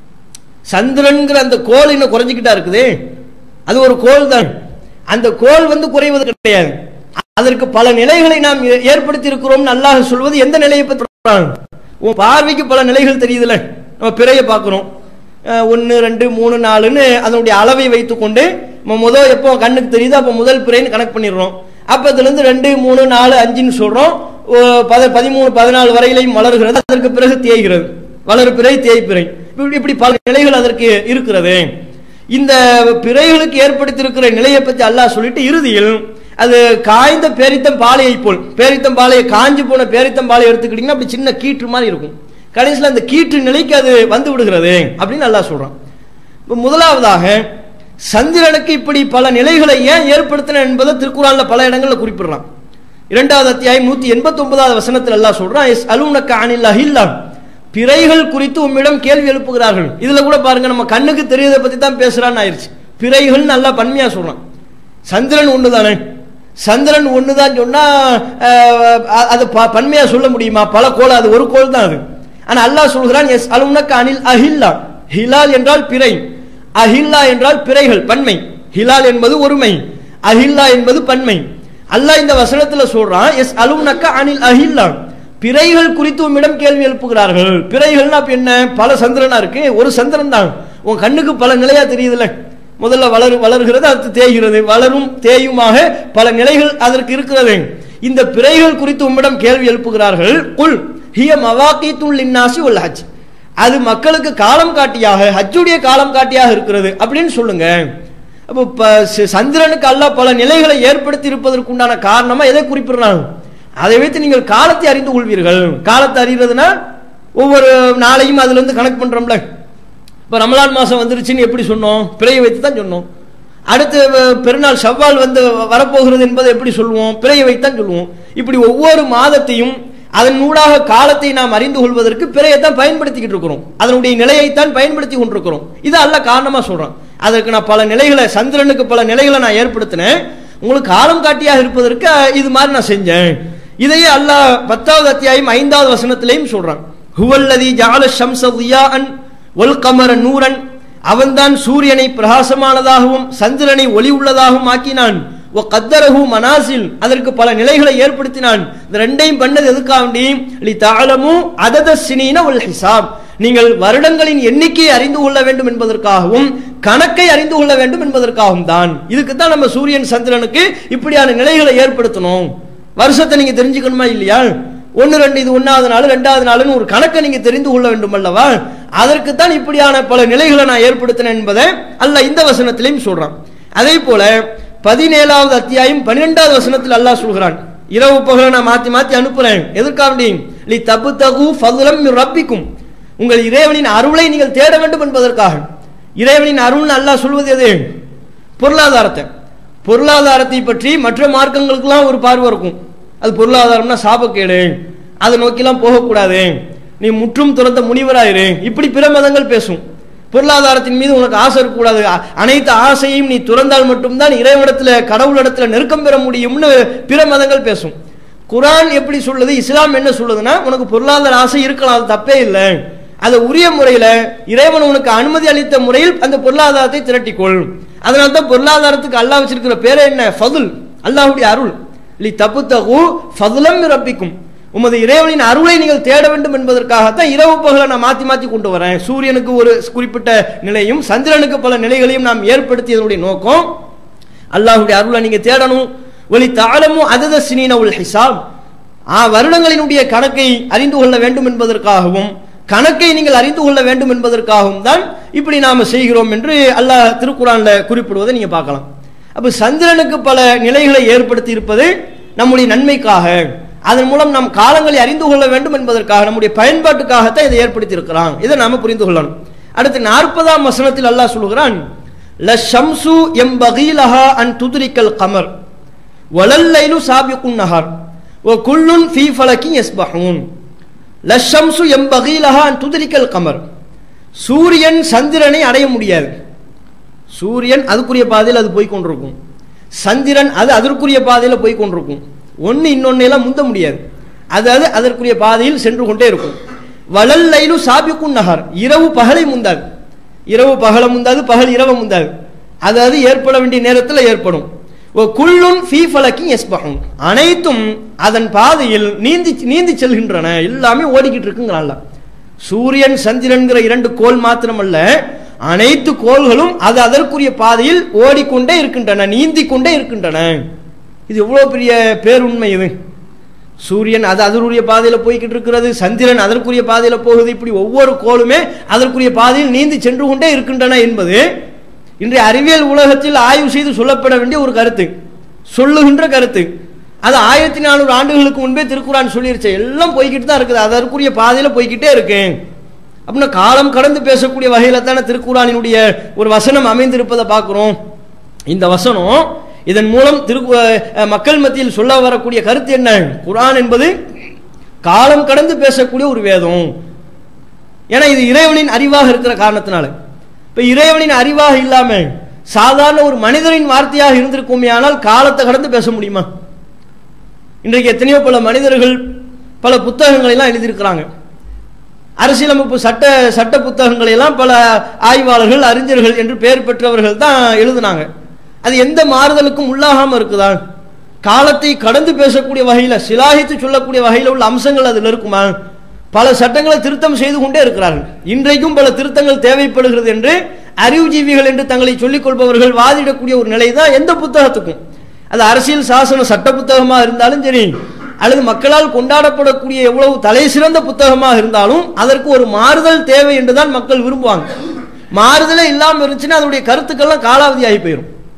சந்திரன்கிற அந்த கோல் இன்னும் குறைஞ்சிக்கிட்டா இருக்குது அது ஒரு கோல் தான் அந்த கோல் வந்து குறைவது கிடையாது அதற்கு பல நிலைகளை நாம் ஏ- ஏற்படுத்தி இருக்கிறோம் அல்லாஹ் சொல்வது எந்த நிலையை பற்றி சொல்றான்? உன் பார்வைக்கு பல நிலைகள் தெரியுதுல்ல நம்ம பிறையை பார்க்கிறோம் ஒன்று ரெண்டு மூணு நாலுன்னு அதனுடைய அளவை வைத்துக்கொண்டு நம்ம முதல் எப்போ கண்ணுக்கு தெரியுதோ அப்போ முதல் பிறைன்னு கணக்கு பண்ணிடுறோம் அப்போ இதுலேருந்து ரெண்டு மூணு நாலு அஞ்சுன்னு சொல்றோம் ஓ, பத பதிமூணு பதினாலு வரையிலையும் வளர்கிறது அதற்கு பிறகு தேய்கிறது வளர் பிறை தேய்பிறை இப்படி இப்படி பல நிலைகள் அதற்கு இருக்கிறது இந்த பிறைகளுக்கு ஏற்படுத்தியிருக்கிற நிலையை பற்றி அல்லாஹ் சொல்லிட்டு இறுதியில் அது காய்ந்த பேரித்தம் பாலையை போல் பேரித்தம் பாலையை காஞ்சு போன பேரித்தம் பாலை எடுத்துக்கிட்டீங்கன்னா அப்படி சின்ன கீற்று மாதிரி இருக்கும் கடைசியில் அந்த கீற்று நிலைக்கு அது வந்து விடுகிறது அப்படின்னு அல்லாஹ் சொல்றான் இப்ப முதலாவதாக சந்திரனுக்கு இப்படி பல நிலைகளை ஏன் ஏற்படுத்தின என்பதை திருக்குறான்ல பல இடங்கள்ல குறிப்பிடுறான் இரண்டாவது அத்தியாயம் நூத்தி எண்பத்தி ஒன்பதாவது வசனத்தில் அல்லாஹ் சொல்றான் எஸ் அலுனக்க அனில் அஹில்லா பிறைகள் குறித்து உம்மிடம் கேள்வி எழுப்புகிறார்கள் இதுல கூட பாருங்க நம்ம கண்ணுக்கு தெரியறதை பத்தி தான் பேசுறான்னு ஆயிருச்சு பிறைகள் நல்லா பன்மையா சொல்றான் சந்திரன் ஒன்று தானே சந்திரன் ஒன்று தான் சொன்னா அஹ், அ- அது ப- பன்மையா சொல்ல முடியுமா பல கோள் அது ஒரு கோள் தான் அது ஆனா அல்லாஹ் சொல்கிறான் எஸ் அலுனக்க அனில் அஹில்லா ஹிலால் என்றால் பிறை அஹில்லா என்றால் பிறைகள் பன்மை ஹிலால் என்பது ஒருமை அஹில்லா என்பது பன்மை அல்லாஹ் இந்த வசனத்துல சொல்றான் எஸ் அலுனக்க அனில் அஹில்லா பிறைகள் குறித்து உம்மிடம் கேள்வி எழுப்புகிறார்கள் பிறைகள்னா அப்ப என்ன பல சந்திரனா இருக்கு ஒரு சந்திரன் தான் உன் கண்ணுக்கு பல நிலையா தெரியுதுல்ல முதல்ல வளரு வளர்கிறது அடுத்து தேய்கிறது வளரும் தேயுமாக பல நிலைகள் அதற்கு இருக்கிறது இந்த பிறைகள் குறித்து உம்மிடம் கேள்வி எழுப்புகிறார்கள் குல் ஹிய மவாக்கீத்துல் லின்னாசி உல் ஹஜ் அது மக்களுக்கு காலம் காட்டியாக ஹஜ்ஜுடைய காலம் காட்டியாக இருக்கிறது அப்படின்னு சொல்லுங்க அப்போ ப- ச- சந்திரனுக்கு அல்லாஹ் பல நிலைகளை ஏற்படுத்தி இருப்பதற்கு உண்டான காரணமா எதை குறிப்பிடுறாங்க அதை வைத்து நீங்கள் காலத்தை அறிந்து கொள்வீர்கள் காலத்தை அறிகிறதுனா ஒவ்வொரு நாளையும் அதுல இருந்து கணக்கு பண்றோம்ல இப்ப ரமலான் மாசம் வந்துருச்சுன்னு எப்படி சொன்னோம் பிறையை வைத்து தான் சொன்னோம் அடுத்து அஹ், பெருநாள் செவ்வால் வந்து வரப்போகிறது என்பதை எப்படி சொல்லுவோம் பிறையை வைத்து தான் சொல்லுவோம் இப்படி ஒவ்வொரு மாதத்தையும் அதன் ஊடாக காலத்தை நாம் அறிந்து கொள்வதற்கு பிறையைத்தான் பயன்படுத்திக்கிட்டு இருக்கிறோம் அதனுடைய நிலையைத்தான் பயன்படுத்தி கொண்டிருக்கிறோம் இது அல்ல காரணமா சொல்றான் அதற்கு நான் பல நிலைகளை சந்திரனுக்கு பல நிலைகளை நான் ஏற்படுத்தினேன் உங்களுக்கு காலம் காட்டியாக இருப்பதற்கு அஹ், இது மாதிரி நான் செஞ்சேன் இதையே அல்லாஹ் பத்தாவது அத்தியாயம் ஐந்தாவது வசனத்திலையும் சொல்றான் ஹுவல்லதி ஜால ஷம்ஸ தியாஅன் ஒல் கமர நூரன் அவன்தான் சூரியனை பிரகாசமானதாகவும் சந்திரனை ஒளி உள்ளதாகவும் ஆக்கினான் ஒ கத்தரஹு மனாசில் அதற்கு பல நிலைகளை ஏற்படுத்தினான் இந்த ரெண்டையும் பண்ணது எதுக்காண்டி லி தாளமு அதத சினீன ஒல் ஹிசாப் நீங்கள் வருடங்களின் எண்ணிக்கையை அறிந்து கொள்ள வேண்டும் என்பதற்காகவும் கணக்கை அறிந்து கொள்ள வேண்டும் என்பதற்காகவும் தான் இதுக்கு தான் நம்ம சூரியன் சந்திரனுக்கு இப்படியான நிலைகளை ஏற்படுத்தணும் வருஷத்தை நீங்க தெரிஞ்சுக்கணுமா இல்லையா ஒன்னு ரெண்டு இது ஒன்னாவது நாள் ரெண்டாவது நாள்னு ஒரு கணக்கை நீங்க தெரிந்து கொள்ள வேண்டும் அல்லவா அதற்குத்தான் இப்படியான பல நிலைகளை நான் ஏற்படுத்தினேன் என்பதை அல்ல இந்த வசனத்திலையும் சொல்றான் அதே போல பதினேழாவது அத்தியாயம் பன்னிரெண்டாவது வசனத்தில் அல்லாஹ் சொல்கிறான் இரவு பகலை நான் மாத்தி மாத்தி அனுப்புறேன் எதற்காக லி தபு தகு ஃபதுலம் ரப்பிக்கும் உங்கள் இறைவனின் அருளை நீங்கள் தேட வேண்டும் என்பதற்காக இறைவனின் அருள்னு அல்லாஹ் சொல்வது எது பொருளாதாரத்தை பொருளாதாரத்தை பற்றி மற்ற மார்க்கங்களுக்கெல்லாம் ஒரு பார்வை இருக்கும் அது பொருளாதாரம்னா சாபக்கேடு அதை நோக்கிலாம் போகக்கூடாது நீ முற்றும் துறந்த முனிவராயிரு இப்படி பிற மதங்கள் பேசும் பொருளாதாரத்தின் மீது உனக்கு ஆசை இருக்கக்கூடாது அ- அனைத்து ஆசையும் நீ துறந்தால் மட்டும்தான் இறைவனிடத்துல கடவுளிடத்துல நெருக்கம் பெற முடியும்னு பிற மதங்கள் பேசும் குரான் எப்படி சொல்லுது இஸ்லாம் என்ன சொல்லுதுன்னா உனக்கு பொருளாதார ஆசை இருக்கலாம் அது தப்பே இல்லை அதை உரிய முறையில இறைவன் உனக்கு அனுமதி அளித்த முறையில் அந்த பொருளாதாரத்தை திரட்டிக்கொள் அதனால தான் பொருளாதாரத்துக்கு அல்லாஹ் வச்சிருக்கிற பேரே என்ன ஃபதுல் அல்லாஹ்வுடைய அருள் லி தப்பு தகு ஃபதுலம் ரப்பிக்கும் உமது இறைவனின் அருளை நீங்கள் தேட வேண்டும் என்பதற்காகத்தான் இரவு பகலை நான் மாத்தி மாத்தி கொண்டு வரேன் சூரியனுக்கு ஒரு குறிப்பிட்ட நிலையும் சந்திரனுக்கு பல நிலைகளையும் நாம் ஏற்படுத்தியதனுடைய நோக்கம் அல்லாஹ்வுடைய அருளை நீங்க தேடணும் ஒலி தாளமும் அதத சினீன உல் ஹிசாப் ஆ வருடங்களினுடைய கணக்கை அறிந்து கொள்ள வேண்டும் என்பதற்காகவும் கணக்கை நீங்கள் அறிந்து கொள்ள வேண்டும் என்பதற்காகவும் தான் இப்படி நாம செய்கிறோம் என்று அல்லாஹ் திருக்குறான்ல குறிப்பிடுவதை நீங்க பார்க்கலாம் அப்ப சந்திரனுக்கு பல நிலைகளை ஏற்படுத்தி இருப்பது நம்முடைய நன்மைக்காக அதன் மூலம் நம் காலங்களை அறிந்து கொள்ள வேண்டும் என்பதற்காக நம்முடைய பயன்பாட்டுக்காகத்தான் இதை ஏற்படுத்தி இருக்கிறான் இதை நாம புரிந்து கொள்ளணும் அடுத்து நாற்பதாம் வசனத்தில் அல்லாஹ் சொல்கிறான் ல ஷம்சு எம் பகீலஹா அன் துதுரிக்கல் கமர் வலல்லைலு சாபிக்குன் நஹார் ஓ குல்லுன் ஃபீ ஃபலக்கி யஸ்பஹூன் லஷம்சு எம் பகீலஹா அன் துதுரிக்கல் கமர் சூரியன் சந்திரனை அடைய முடியாது சூரியன் அதுக்குரிய பாதையில் அது போய் கொண்டிருக்கும் சந்திரன் அது அதற்குரிய பாதையில் போய் கொண்டிருக்கும் ஒன்று இன்னொன்னையெல்லாம் முந்த முடியாது அது அது அதற்குரிய பாதையில் சென்று கொண்டே இருக்கும் வளல் லைலு சாபிக்குன் நகர் இரவு பகலை முந்தாது இரவு பகலை முந்தாது பகல் இரவு முந்தாது அது அது ஏற்பட வேண்டிய நேரத்தில் ஏற்படும் ஓ குள்ளுன் ஃபீ ஃபலக்கி எஸ்பஹும் அனைத்தும் அதன் பாதையில் நீந்தி நீந்தி செல்கின்றன எல்லாமே ஓடிக்கிட்டு இருக்குங்கிறான்ல சூரியன் சந்திரன்கிற இரண்டு கோள் மாத்திரமல்ல அனைத்து கோள்களும் அது அதற்குரிய பாதையில் ஓடிக்கொண்டே இருக்கின்றன நீந்தி கொண்டே இருக்கின்றன இது எவ்வளவு பெரிய பேருண்மை இது சூரியன் அது அதற்குரிய பாதையில போய்கிட்டு இருக்கிறது சந்திரன் அதற்குரிய பாதையில போகுது இப்படி ஒவ்வொரு கோளுமே அதற்குரிய பாதையில் நீந்தி சென்று கொண்டே இருக்கின்றன என்பது இன்றைய அறிவியல் உலகத்தில் ஆய்வு செய்து சொல்லப்பட வேண்டிய ஒரு கருத்து சொல்லுகின்ற கருத்து அது ஆயிரத்தி நானூறு ஆண்டுகளுக்கு முன்பே திருக்குறான் சொல்லிருச்சு எல்லாம் போய்கிட்டு தான் இருக்குது அதற்குரிய பாதையில போய்கிட்டே இருக்கு அப்படின்னா காலம் கடந்து பேசக்கூடிய வகையில தானே திருக்குறானினுடைய ஒரு வசனம் அமைந்திருப்பதை பார்க்கிறோம் இந்த வசனம் இதன் மூலம் திரு அஹ் மக்கள் மத்தியில் சொல்ல வரக்கூடிய கருத்து என்ன குரான் என்பது காலம் கடந்து பேசக்கூடிய ஒரு வேதம் ஏன்னா இது இறைவனின் அறிவாக இருக்கிற காரணத்தினால இப்ப இறைவனின் அறிவாக இல்லாம சாதாரண ஒரு மனிதரின் வார்த்தையாக இருந்திருக்குமே ஆனால் காலத்தை கடந்து பேச முடியுமா இன்றைக்கு எத்தனையோ பல மனிதர்கள் பல புத்தகங்களை எல்லாம் எழுதியிருக்கிறாங்க அரசியலமைப்பு சட்ட சட்ட புத்தகங்களை எல்லாம் பல ஆய்வாளர்கள் அறிஞர்கள் என்று பெயர் பெற்றவர்கள் தான் எழுதினாங்க அது எந்த மாறுதலுக்கும் உள்ளாகாம இருக்குதா காலத்தை கடந்து பேசக்கூடிய வகையில சிலாகித்து சொல்லக்கூடிய வகையில் உள்ள அம்சங்கள் அதில் இருக்குமா பல சட்டங்களை திருத்தம் செய்து கொண்டே இருக்கிறார்கள் இன்றைக்கும் பல திருத்தங்கள் தேவைப்படுகிறது என்று அறிவுஜீவிகள் என்று தங்களை சொல்லிக் கொள்பவர்கள் வாதிடக்கூடிய ஒரு நிலை தான் எந்த புத்தகத்துக்கும் அது அரசியல் சாசன சட்ட புத்தகமா இருந்தாலும் சரி அல்லது மக்களால் கொண்டாடப்படக்கூடிய எவ்வளவு தலை சிறந்த புத்தகமாக இருந்தாலும் அதற்கு ஒரு மாறுதல் தேவை என்றுதான் மக்கள் விரும்புவாங்க மாறுதலே இல்லாமல் இருந்துச்சுன்னா அதனுடைய கருத்துக்கள்லாம் காலாவதி ஆகி போயிடும்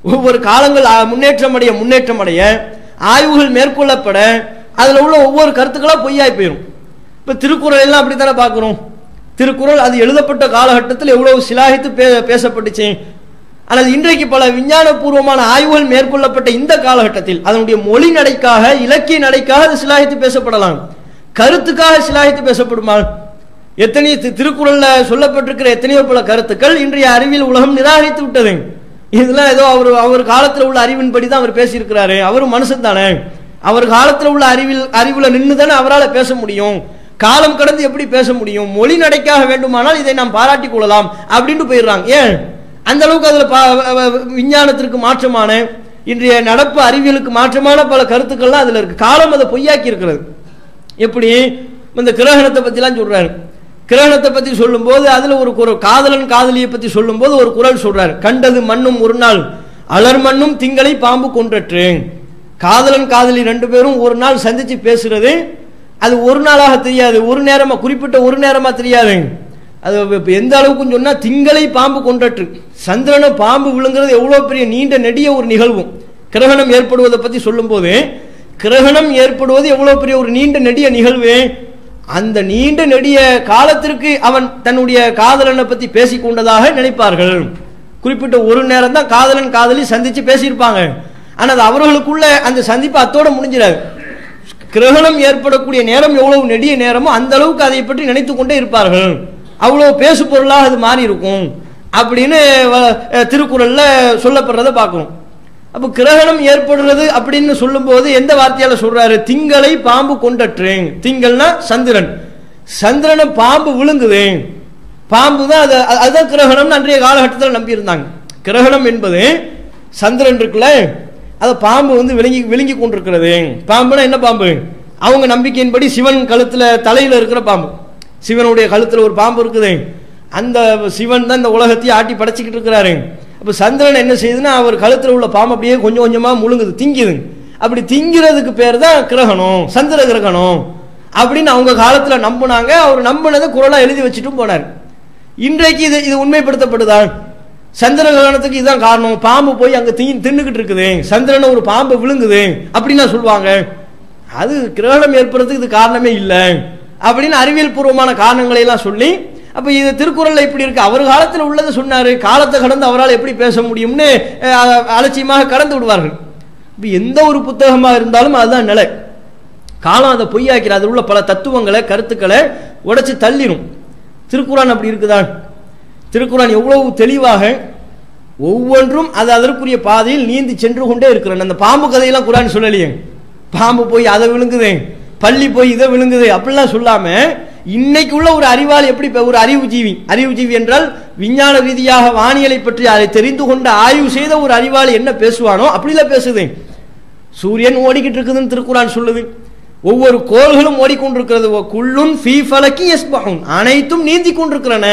ஒவ்வொரு காலங்கள் ஆ, முன்னேற்றம் அடைய முன்னேற்றம் அடைய ஆய்வுகள் மேற்கொள்ளப்பட அதுல உள்ள ஒவ்வொரு கருத்துக்களா பொய்யாய் போயிடும் இப்ப திருக்குறள் எல்லாம் அப்படித்தானே பார்க்கிறோம் திருக்குறள் அது எழுதப்பட்ட காலகட்டத்தில் எவ்வளவு சிலாகித்து பே- பேசப்பட்டுச்சு ஆனால் இன்றைக்கு பல விஞ்ஞானபூர்வமான ஆய்வுகள் மேற்கொள்ளப்பட்ட இந்த காலகட்டத்தில் அதனுடைய மொழி நடைக்காக இலக்கிய நடைக்காக அது சிலாகித்து பேசப்படலாம் கருத்துக்காக சிலாகித்து பேசப்படுமா எத்தனை தி- திருக்குறள்ல சொல்லப்பட்டிருக்கிற எத்தனையோ பல கருத்துக்கள் இன்றைய அறிவியல் உலகம் நிராகரித்து விட்டது இதெல்லாம் ஏதோ அவர் அவர் காலத்துல உள்ள அறிவின்படி தான் அவர் பேசியிருக்கிறாரு அவரும் மனுஷன் தானே அவர் காலத்துல உள்ள அறிவில் அறிவுல நின்று தானே அவரால் பேச முடியும் காலம் கடந்து எப்படி பேச முடியும் மொழி நடைக்காக வேண்டுமானால் இதை நாம் பாராட்டிக் கொள்ளலாம் அப்படின்ட்டு போயிடுறாங்க ஏன் அந்த அளவுக்கு அதுல பா- வ- வ- விஞ்ஞானத்திற்கு மாற்றமான இன்றைய நடப்பு அறிவியலுக்கு மாற்றமான பல கருத்துக்கள்லாம் அதுல இருக்கு காலம் அதை பொய்யாக்கி இருக்கிறது எப்படி இந்த கிரகணத்தை பத்திலாம் சொல்றாரு கிரகணத்தை பத்தி சொல்லும்போது அதுல ஒரு குரல் காதலன் காதலியை பத்தி சொல்லும்போது ஒரு குரல் சொல்றாரு கண்டது மண்ணும் ஒரு நாள் அலர் மண்ணும் திங்களை பாம்பு கொன்றற்று காதலன் காதலி ரெண்டு பேரும் ஒரு நாள் சந்திச்சு பேசுறது அது ஒரு நாளாக தெரியாது ஒரு நேரமா குறிப்பிட்ட ஒரு நேரமா தெரியாது அது இப்ப எந்த அளவுக்கு சொன்னா திங்களை பாம்பு கொன்றற்று சந்திரனை பாம்பு விழுங்குறது எவ்வளவு பெரிய நீண்ட நெடிய ஒரு நிகழ்வும் கிரகணம் ஏற்படுவதை பத்தி சொல்லும்போது கிரகணம் ஏற்படுவது எவ்வளவு பெரிய ஒரு நீண்ட நெடிய நிகழ்வு அந்த நீண்ட நெடிய காலத்திற்கு அவன் தன்னுடைய காதலனை பத்தி பேசிக் கொண்டதாக நினைப்பார்கள் குறிப்பிட்ட ஒரு நேரம் தான் காதலன் காதலி சந்திச்சு பேசியிருப்பாங்க ஆனா அது அவர்களுக்குள்ள அந்த சந்திப்பு அத்தோட முடிஞ்சிடாது கிரகணம் ஏற்படக்கூடிய நேரம் எவ்வளவு நெடிய நேரமோ அந்த அளவுக்கு அதை பற்றி நினைத்து கொண்டே இருப்பார்கள் அவ்வளவு பேசு பொருளாக அது மாறி இருக்கும் அப்படின்னு வ- அஹ் திருக்குறள்ல சொல்லப்படுறத பார்க்கணும் அப்ப கிரகணம் ஏற்படுறது அப்படின்னு சொல்லும்போது எந்த வார்த்தையால சொல்றாரு திங்களை பாம்பு கொண்டற்று திங்கள்னா சந்திரன் சந்திரனை பாம்பு விழுங்குது பாம்பு தான் அது அது- அதுதான் கிரகணம்னு அன்றைய காலகட்டத்தில் நம்பி இருந்தாங்க கிரகணம் என்பது சந்திரன் இருக்குல்ல அதை பாம்பு வந்து விழுங்கி விழுங்கி கொண்டிருக்கிறது பாம்புனா என்ன பாம்பு அவங்க நம்பிக்கையின்படி சிவன் கழுத்துல தலையில இருக்கிற பாம்பு சிவனுடைய கழுத்துல ஒரு பாம்பு இருக்குது அந்த சிவன் தான் இந்த உலகத்தையே ஆட்டி படைச்சிக்கிட்டு இருக்கிறாரு அப்ப சந்திரன் என்ன செய்யுதுன்னா அவர் கழுத்துல உள்ள பாம்பு அப்படியே கொஞ்சம் கொஞ்சமா முழுங்குது திங்குது அப்படி திங்கிறதுக்கு பேர் தான் கிரகணம் சந்திர கிரகணம் அப்படின்னு அவங்க காலத்துல நம்புனாங்க அவர் நம்பினதை குரலா எழுதி வச்சுட்டும் போனார் இன்றைக்கு இது இது உண்மைப்படுத்தப்படுதா சந்திர கிரகணத்துக்கு இதுதான் காரணம் பாம்பு போய் அங்க தீ தின்னுக்கிட்டு இருக்குது சந்திரனை ஒரு பாம்பு விழுங்குது அப்படின்னா சொல்லுவாங்க அது கிரகணம் ஏற்படுறதுக்கு இது காரணமே இல்லை அப்படின்னு அறிவியல் பூர்வமான காரணங்களை எல்லாம் சொல்லி அப்ப இது திருக்குறள்ல இப்படி இருக்கு அவர் காலத்துல உள்ளதை சொன்னாரு காலத்தை கடந்து அவரால் எப்படி பேச முடியும்னு அஹ், அலட்சியமாக கடந்து விடுவார்கள் இப்ப எந்த ஒரு புத்தகமா இருந்தாலும் அதுதான் நிலை காலம் அதை பொய்யாக்கிற அதில் உள்ள பல தத்துவங்களை கருத்துக்களை உடைச்சு தள்ளிடும் திருக்குறான் அப்படி இருக்குதா திருக்குறான் எவ்வளவு தெளிவாக ஒவ்வொன்றும் அது அதற்குரிய பாதையில் நீந்தி சென்று கொண்டே இருக்கிறான் அந்த பாம்பு கதையெல்லாம் குரான் சொல்லலையே பாம்பு போய் அதை விழுங்குது பள்ளி போய் இதை விழுங்குது அப்படிலாம் சொல்லாம இன்னைக்கு உள்ள ஒரு அறிவாளி எப்படி இப்ப ஒரு அறிவு ஜீவி அறிவு ஜீவி என்றால் விஞ்ஞான ரீதியாக வானியலை பற்றி அதை தெரிந்து கொண்டு ஆய்வு செய்த ஒரு அறிவாளி என்ன பேசுவானோ அப்படிலாம் பேசுது சூரியன் ஓடிக்கிட்டு இருக்குதுன்னு திருக்குறான் சொல்லுது ஒவ்வொரு கோள்களும் ஓடிக்கொண்டிருக்கிறது ஒ- குள்ளுன் ஃபீ ஃபலக்கி யஸ்பஹூன் அனைத்தும் நீந்தி கொண்டிருக்கிறன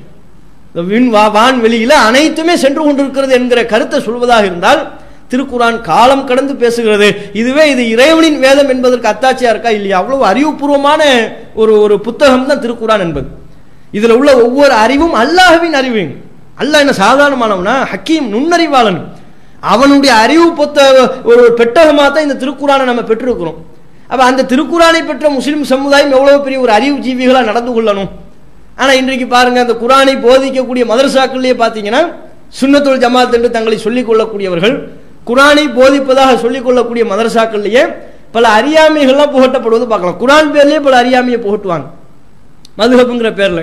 இந்த விண் வா வான் வெளியில அனைத்துமே சென்று கொண்டிருக்கிறது என்கிற கருத்தை சொல்வதாக இருந்தால் திருக்குரான் காலம் கடந்து பேசுகிறது இதுவே இது இறைவனின் வேதம் என்பதற்கு அத்தாட்சியா இருக்கா இல்லையா அவ்வளவு அறிவுபூர்வமான ஒரு ஒரு புத்தகம் தான் திருக்குரான் என்பது இதுல உள்ள ஒவ்வொரு அறிவும் அல்லாஹ்வின் அறிவு அல்லாஹ் என்ன சாதாரணமானவனா ஹக்கீம் நுண்ணறிவாளன் அவனுடைய அறிவு பொத்த ஒரு பெட்டகமாக தான் இந்த திருக்குறானை நம்ம பெற்றிருக்கிறோம் அப்ப அந்த திருக்குறானை பெற்ற முஸ்லிம் சமுதாயம் எவ்வளவு பெரிய ஒரு அறிவு ஜீவிகளா நடந்து கொள்ளணும் ஆனா இன்றைக்கு பாருங்க அந்த குரானை போதிக்கக்கூடிய மதரசாக்கள்லயே பாத்தீங்கன்னா சுன்னத்துல் ஜமாத் என்று தங்களை சொல்லிக் கொள்ளக்கூடியவர்கள் குரானை போதிப்பதாக சொல்லிக் கொள்ளக்கூடிய மதரசாக்கள்லயே பல அறியாமைகள்லாம் புகட்டப்படுவது பார்க்கலாம் குரான் பேர்லயே பல அறியாமையை புகட்டுவாங்க மதுஹப்புங்கிற பேர்ல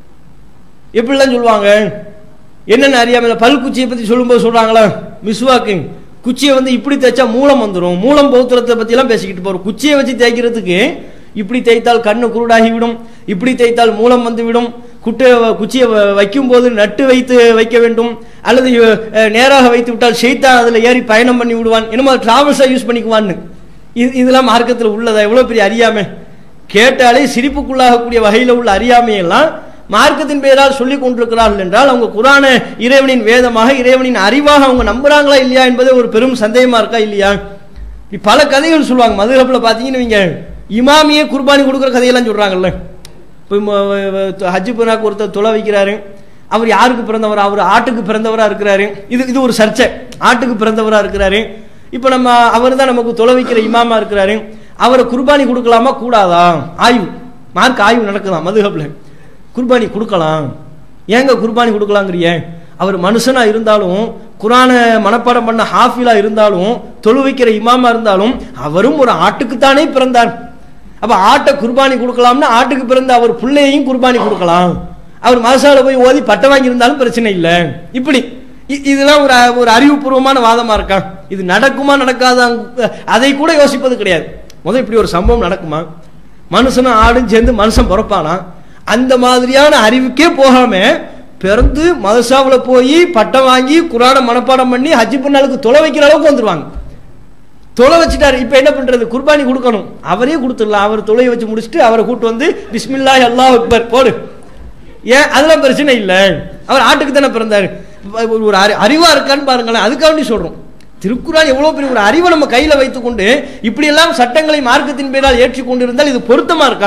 எப்படிலாம் சொல்லுவாங்க என்னென்ன அறியாமல் பல் குச்சியை பத்தி சொல்லும்போது சொல்றாங்களா மிஸ்வாக்கு குச்சியை வந்து இப்படி தேய்ச்சா மூலம் வந்துடும் மூலம் பௌத்திரத்தை பத்தி எல்லாம் பேசிக்கிட்டு போறோம் குச்சியை வச்சு தேய்க்கிறதுக்கு இப்படி தேய்த்தால் கண்ணு குருடாகி விடும் இப்படி தேய்த்தால் மூலம் வந்து விடும் குட்டை குச்சியை வ- வைக்கும் போது நட்டு வைத்து வைக்க வேண்டும் அல்லது அஹ், நேராக வைத்து விட்டால் ஷெய்தான் அதுல ஏறி பயணம் பண்ணி விடுவான் என்னமோ டிராவல்ஸா யூஸ் பண்ணிக்குவான்னு இது இதெல்லாம் மார்க்கத்தில் உள்ளதா எவ்வளவு பெரிய அறியாமை கேட்டாலே சிரிப்புக்குள்ளாகக்கூடிய வகையில் உள்ள அறியாமையெல்லாம் மார்க்கத்தின் பெயரால் சொல்லிக் கொண்டிருக்கிறார்கள் என்றால் அவங்க குரான இறைவனின் வேதமாக இறைவனின் அறிவாக அவங்க நம்புறாங்களா இல்லையா என்பதே ஒரு பெரும் சந்தேகமா இருக்கா இல்லையா இப்படி பல கதைகள் சொல்லுவாங்க மதுரப்புல பாத்தீங்கன்னு வைங்க இமாமியே குர்பானி கொடுக்குற கதையெல்லாம் சொல்றாங்கல்ல இப்போ ஹஜ்ஜு பெருநாக்கு ஒருத்தர் தொலை வைக்கிறாரு அவர் யாருக்கு பிறந்தவர் அவர் ஆட்டுக்கு பிறந்தவரா இருக்கிறாரு இது இது ஒரு சர்ச்சை ஆட்டுக்கு பிறந்தவரா இருக்கிறாரு இப்போ நம்ம அவர் தான் நமக்கு தொலை வைக்கிற இமாமா இருக்கிறாரு அவரை குர்பானி கொடுக்கலாமா கூடாதா ஆய்வு மார்க் ஆய்வு நடக்குதாம் மதுஹப்ல குர்பானி கொடுக்கலாம் ஏங்க குர்பானி கொடுக்கலாங்கிறிய அவர் மனுஷனா இருந்தாலும் குரான மனப்பாடம் பண்ண ஹாஃபிலா இருந்தாலும் தொழு வைக்கிற இமாமா இருந்தாலும் அவரும் ஒரு ஆட்டுக்குத்தானே பிறந்தார் அப்ப ஆட்டை குர்பானி கொடுக்கலாம்னா ஆட்டுக்கு பிறந்த அவர் பிள்ளையையும் குர்பானி கொடுக்கலாம் அவர் மசால போய் ஓதி பட்டம் வாங்கி இருந்தாலும் பிரச்சனை இல்லை இப்படி இ- இதெல்லாம் ஒரு அ- ஒரு அறிவுபூர்வமான வாதமா இருக்கா இது நடக்குமா நடக்காதா அதை கூட யோசிப்பது கிடையாது முதல் இப்படி ஒரு சம்பவம் நடக்குமா மனுஷனும் ஆடும் சேர்ந்து மனுஷன் பிறப்பானா அந்த மாதிரியான அறிவுக்கே போகாம பிறந்து மதசாவுல போய் பட்டம் வாங்கி குரானை மனப்பாடம் பண்ணி ஹஜ்ஜி பண்ணாலுக்கு தொலை வைக்கிற அளவுக்கு வந்துருவாங்க தொலை வச்சுட்டாரு இப்ப என்ன பண்றது குர்பானி கொடுக்கணும் அவரே கொடுத்துடலாம் அவர் தொலையை வச்சு முடிச்சுட்டு அவரை கூட்டு வந்து பிஸ்மில்லா அல்லாஹ் அக்பர் போடு ஏன் அதெல்லாம் பிரச்சனை இல்லை அவர் ஆட்டுக்கு தானே பிறந்தாரு ஒரு- ஒரு அறி- அறிவா இருக்கான்னு பாருங்களேன் அதுக்காண்டி சொல்றோம் திருக்குறான் எவ்வளவு பெரிய ஒரு அறிவை நம்ம கையில வைத்துக்கொண்டு இப்படி எல்லாம் சட்டங்களை மார்க்கத்தின் பேரால் ஏற்றிக் கொண்டிருந்தால் இது பொருத்தமா இருக்கா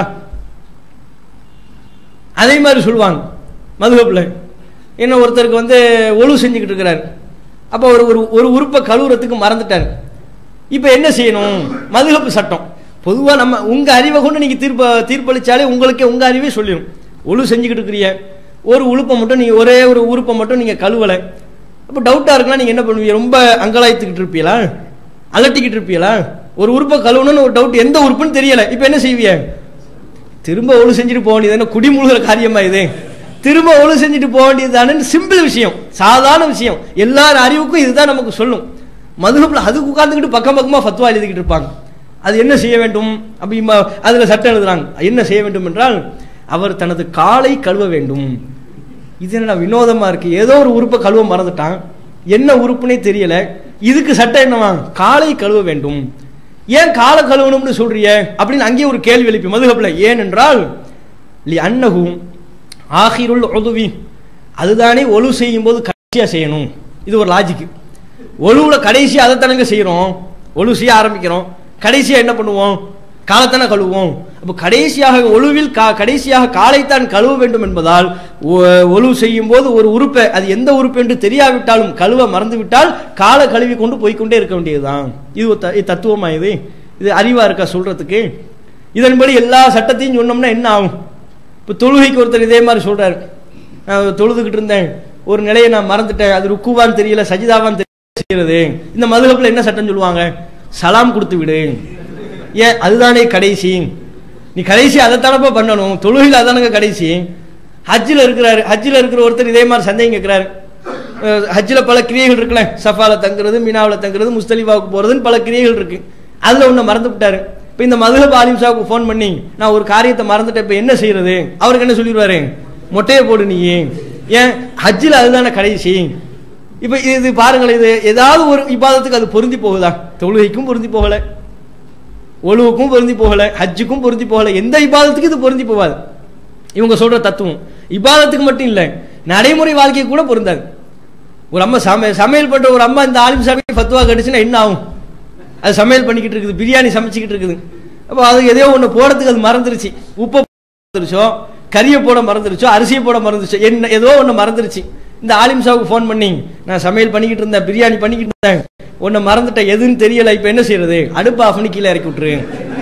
அதே மாதிரி சொல்லுவாங்க மதுகப்பில் என்ன ஒருத்தருக்கு வந்து ஒழு செஞ்சுக்கிட்டு இருக்கிறாரு அப்போ ஒரு ஒரு ஒரு உறுப்பை கழுவுறதுக்கு மறந்துட்டார் இப்போ என்ன செய்யணும் மதுகப்பு சட்டம் பொதுவாக நம்ம உங்க அறிவை கொண்டு நீங்க தீர்ப்ப தீர்ப்பளிச்சாலே உங்களுக்கே உங்க அறிவே சொல்லிடும் ஒழு செஞ்சுக்கிட்டு இருக்கிறீங்க ஒரு உறுப்பை மட்டும் நீங்க ஒரே ஒரு உறுப்பை மட்டும் நீங்க கழுவலை அப்போ டவுட்டா இருக்குன்னா நீங்க என்ன பண்ணுவீங்க ரொம்ப அங்கலாய்த்துக்கிட்டு இருப்பீங்களா அலட்டிக்கிட்டு இருப்பீங்களா ஒரு உறுப்பை கழுவணும்னு ஒரு டவுட் எந்த உறுப்புன்னு தெரியல இப்போ என்ன செய்வீங்க திரும்ப ஒழு செஞ்சுட்டு போக வேண்டியது என்ன குடிமுழுகிற காரியமா இது திரும்ப ஒழு செஞ்சுட்டு போக வேண்டியதுதானே சிம்பிள் விஷயம் சாதாரண விஷயம் எல்லார் அறிவுக்கும் இதுதான் நமக்கு சொல்லும் மதுகப்புல அதுக்கு உட்கார்ந்துக்கிட்டு பக்கம் பக்கமா ஃபத்வா எழுதிக்கிட்டு இருப்பாங்க அது என்ன செய்ய வேண்டும் அப்ப இம்ம- அதுல சட்டம் எழுதுறாங்க என்ன செய்ய வேண்டும் என்றால் அவர் தனது காலை கழுவ வேண்டும் இது என்ன வினோதமா இருக்கு ஏதோ ஒரு உறுப்பை கழுவ மறந்துட்டான் என்ன உறுப்புனே தெரியல இதுக்கு சட்டம் என்னவா காலை கழுவ வேண்டும் ஏன் காலை கழுவணும்னு சொல்றிய அப்படின்னு அங்கேயே ஒரு கேள்வி எழுப்பி மதுகப்புல ஏன் என்றால் லி அன்னஹும் ஆஹிருல் உதுவி அதுதானே ஒழு செய்யும் போது கடைசியா செய்யணும் இது ஒரு லாஜிக் ஒழுவுல கடைசியா அதை தானங்க செய்யறோம் ஒழு செய்ய ஆரம்பிக்கிறோம் கடைசியா என்ன பண்ணுவோம் காலத்தானே கழுவுவோம் அப்ப கடைசியாக ஒழுவில் கா கடைசியாக காலைத்தான் கழுவ வேண்டும் என்பதால் ஒ- ஒழு செய்யும் போது ஒரு உறுப்பை அது எந்த உறுப்பு என்று தெரியாவிட்டாலும் கழுவ மறந்து விட்டால் காலை கழுவி கொண்டு போய்க்கொண்டே இருக்க வேண்டியதுதான் இது ஒரு த- இது தத்துவமா இது இது அறிவா இருக்கா சொல்றதுக்கு இதன்படி எல்லா சட்டத்தையும் சொன்னோம்னா என்ன ஆகும் இப்போ தொழுகைக்கு ஒருத்தர் இதே மாதிரி சொல்றாரு நான் தொழுதுகிட்டு இருந்தேன் ஒரு நிலையை நான் மறந்துட்டேன் அது ருக்குவான்னு தெரியல சஜிதாவான்னு தெரியல செய்யறது இந்த மதுகப்புல என்ன சட்டம் சொல்லுவாங்க சலாம் கொடுத்து விடு ஏன் அதுதானே கடைசி நீ கடைசி அதைத்தானப்பா பண்ணணும் தொழுகையில் அதானுங்க கடைசி ஹஜ்ஜில் இருக்கிறாரு ஹஜ்ஜில் இருக்கிற ஒருத்தர் இதே மாதிரி சந்தேகம் கேட்கிறாரு அஹ் ஹஜ்ஜில் பல கிரியைகள் இருக்குல்ல சஃபால தங்குறது மினாவில் தங்குறது முஸ்தலிஃபாவுக்கு போறதுன்னு பல கிரியைகள் இருக்கு அதுல ஒண்ணு மறந்து விட்டாரு இப்போ இந்த மதுஹப் ஆலிம் சாவுக்கு ஃபோன் பண்ணி நான் ஒரு காரியத்தை மறந்துட்டேன் இப்போ என்ன செய்யறது அவருக்கு என்ன சொல்லிடுவாரு மொட்டையை போடு நீ ஏன் ஹஜ்ஜில் அதுதானே கடைசி இப்போ இது பாருங்களேன் இது ஏதாவது ஒரு இபாதத்துக்கு அது பொருந்தி போகுதா தொழுகைக்கும் பொருந்தி போகல ஒழுவுக்கும் பொருந்தி போகல ஹஜ்ஜுக்கும் பொருந்தி போகல எந்த இபாதத்துக்கு இது பொருந்தி போகாது இவங்க சொல்ற தத்துவம் இபாதத்துக்கு மட்டும் இல்லை நடைமுறை வாழ்க்கைக்கு கூட பொருந்தாது ஒரு அம்மா சமை சமையல் பண்ற ஒரு அம்மா இந்த ஆலிம் சாமி ஃபத்வா கடிச்சுன்னா என்ன ஆகும் அது சமையல் பண்ணிக்கிட்டு இருக்குது பிரியாணி சமைச்சிக்கிட்டு இருக்குது அப்போ அது எதையோ ஒன்று போடுறதுக்கு அது மறந்துருச்சு உப்பை மறந்துருச்சோ கறியை போட மறந்துருச்சோ அரிசியை போட மறந்துருச்சோ என்ன ஏதோ ஒன்று மறந்துருச்சு இந்த ஆலிம் சாவுக்கு ஃபோன் பண்ணி நான் சமையல் பண்ணிக்கிட்டு இருந்தேன் பிரியாணி பண்ணிக்கிட்டு இருந்தேன் ஒன்று மறந்துட்டேன் எதுன்னு தெரியல இப்போ என்ன செய்யறது அடுப்பு ஆஃப் பண்ணி கீழே இறக்கி விட்டுரு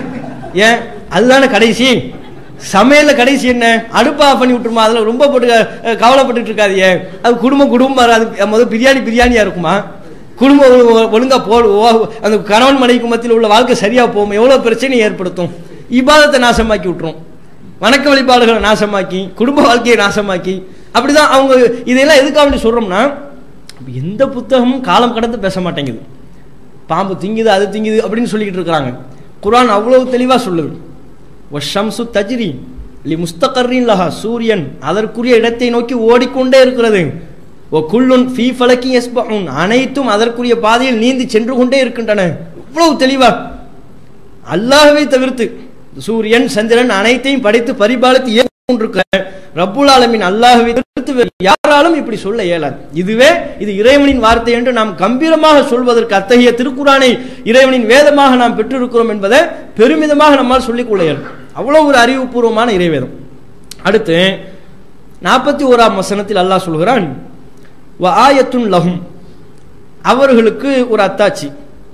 ஏன் அதுதானே கடைசி சமையல்ல கடைசி என்ன அடுப்பு ஆஃப் பண்ணி விட்டுருமா அதுல ரொம்ப போட்டு அஹ், கவலைப்பட்டுட்டு இருக்காதியே அது குடும்பம் குடும்பம் அது முதல் பிரியாணி பிரியாணியா இருக்குமா குடும்பம் ஒழு- ஒழுங்கா போ ஓ- அந்த கணவன் மனைவிக்கு மத்தியில் உள்ள வாழ்க்கை சரியா போகும் எவ்வளவு பிரச்சனை ஏற்படுத்தும் இபாதத்தை நாசமாக்கி விட்டுரும் வணக்க வழிபாடுகளை நாசமாக்கி குடும்ப வாழ்க்கையை நாசமாக்கி அப்படிதான் அவங்க இதெல்லாம் எதுக்காக வேண்டி சொல்றோம்னா எந்த புத்தகமும் காலம் கடந்து பேச மாட்டேங்குது பாம்பு திங்குது அது திங்குது அப்படின்னு சொல்லிக்கிட்டு இருக்கிறாங்க குர்ஆன் அவ்வளவு தெளிவா சொல்லுது வஷம்சு தஜ்ரி லி முஸ்தகர்ரின் லஹா சூரியன் அதற்குரிய இடத்தை நோக்கி ஓடிக்கொண்டே இருக்கிறது ஓ குல்லுன் ஃபீ ஃபலக்கி யஸ்பஹூன் அனைத்தும் அதற்குரிய பாதையில் நீந்தி சென்று கொண்டே இருக்கின்றன இவ்வளவு தெளிவா அல்லாஹ்வை தவிர்த்து சூரியன் சந்திரன் அனைத்தையும் படைத்து பரிபாலித்து இயக்கிக் கொண்டிருக்கிற ரப்புல் ஆலமின் அல்லாஹ்வை தவிர்த்து வேறு யாராலும் இப்படி சொல்ல இயலாது இதுவே இது இறைவனின் வார்த்தை என்று நாம் கம்பீரமாக சொல்வதற்கு அத்தகைய திருக்குறானை இறைவனின் வேதமாக நாம் பெற்றிருக்கிறோம் என்பதை பெருமிதமாக நம்மால் சொல்லிக் கொள்ள இயலும் அவ்வளவு ஒரு அறிவுபூர்வமான இறைவேதம் அடுத்து நாற்பத்தி ஓராம் வசனத்தில் அல்லாஹ் சொல்கிறான் வ ஆயத்துன் லஹும் அவர்களுக்கு ஒரு அத்தாட்சி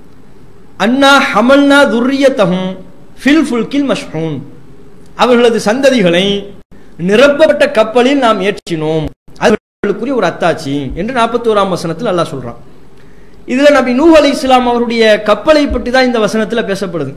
அண்ணா ஹமல்னா துர்ரியத்தகும் ஃபில் ஃபுல்கில் மஷ்ஹூன் அவர்களது சந்ததிகளை நிரப்பப்பட்ட கப்பலில் நாம் ஏற்றினோம் அது அவர்களுக்குரிய ஒரு அத்தாட்சி என்று நாற்பத்தி ஓராம் வசனத்தில் அல்லாஹ் சொல்றான் இதுல நபி நூஹ் அலை இஸ்லாம் அவருடைய கப்பலை பற்றி தான் இந்த வசனத்தில் பேசப்படுது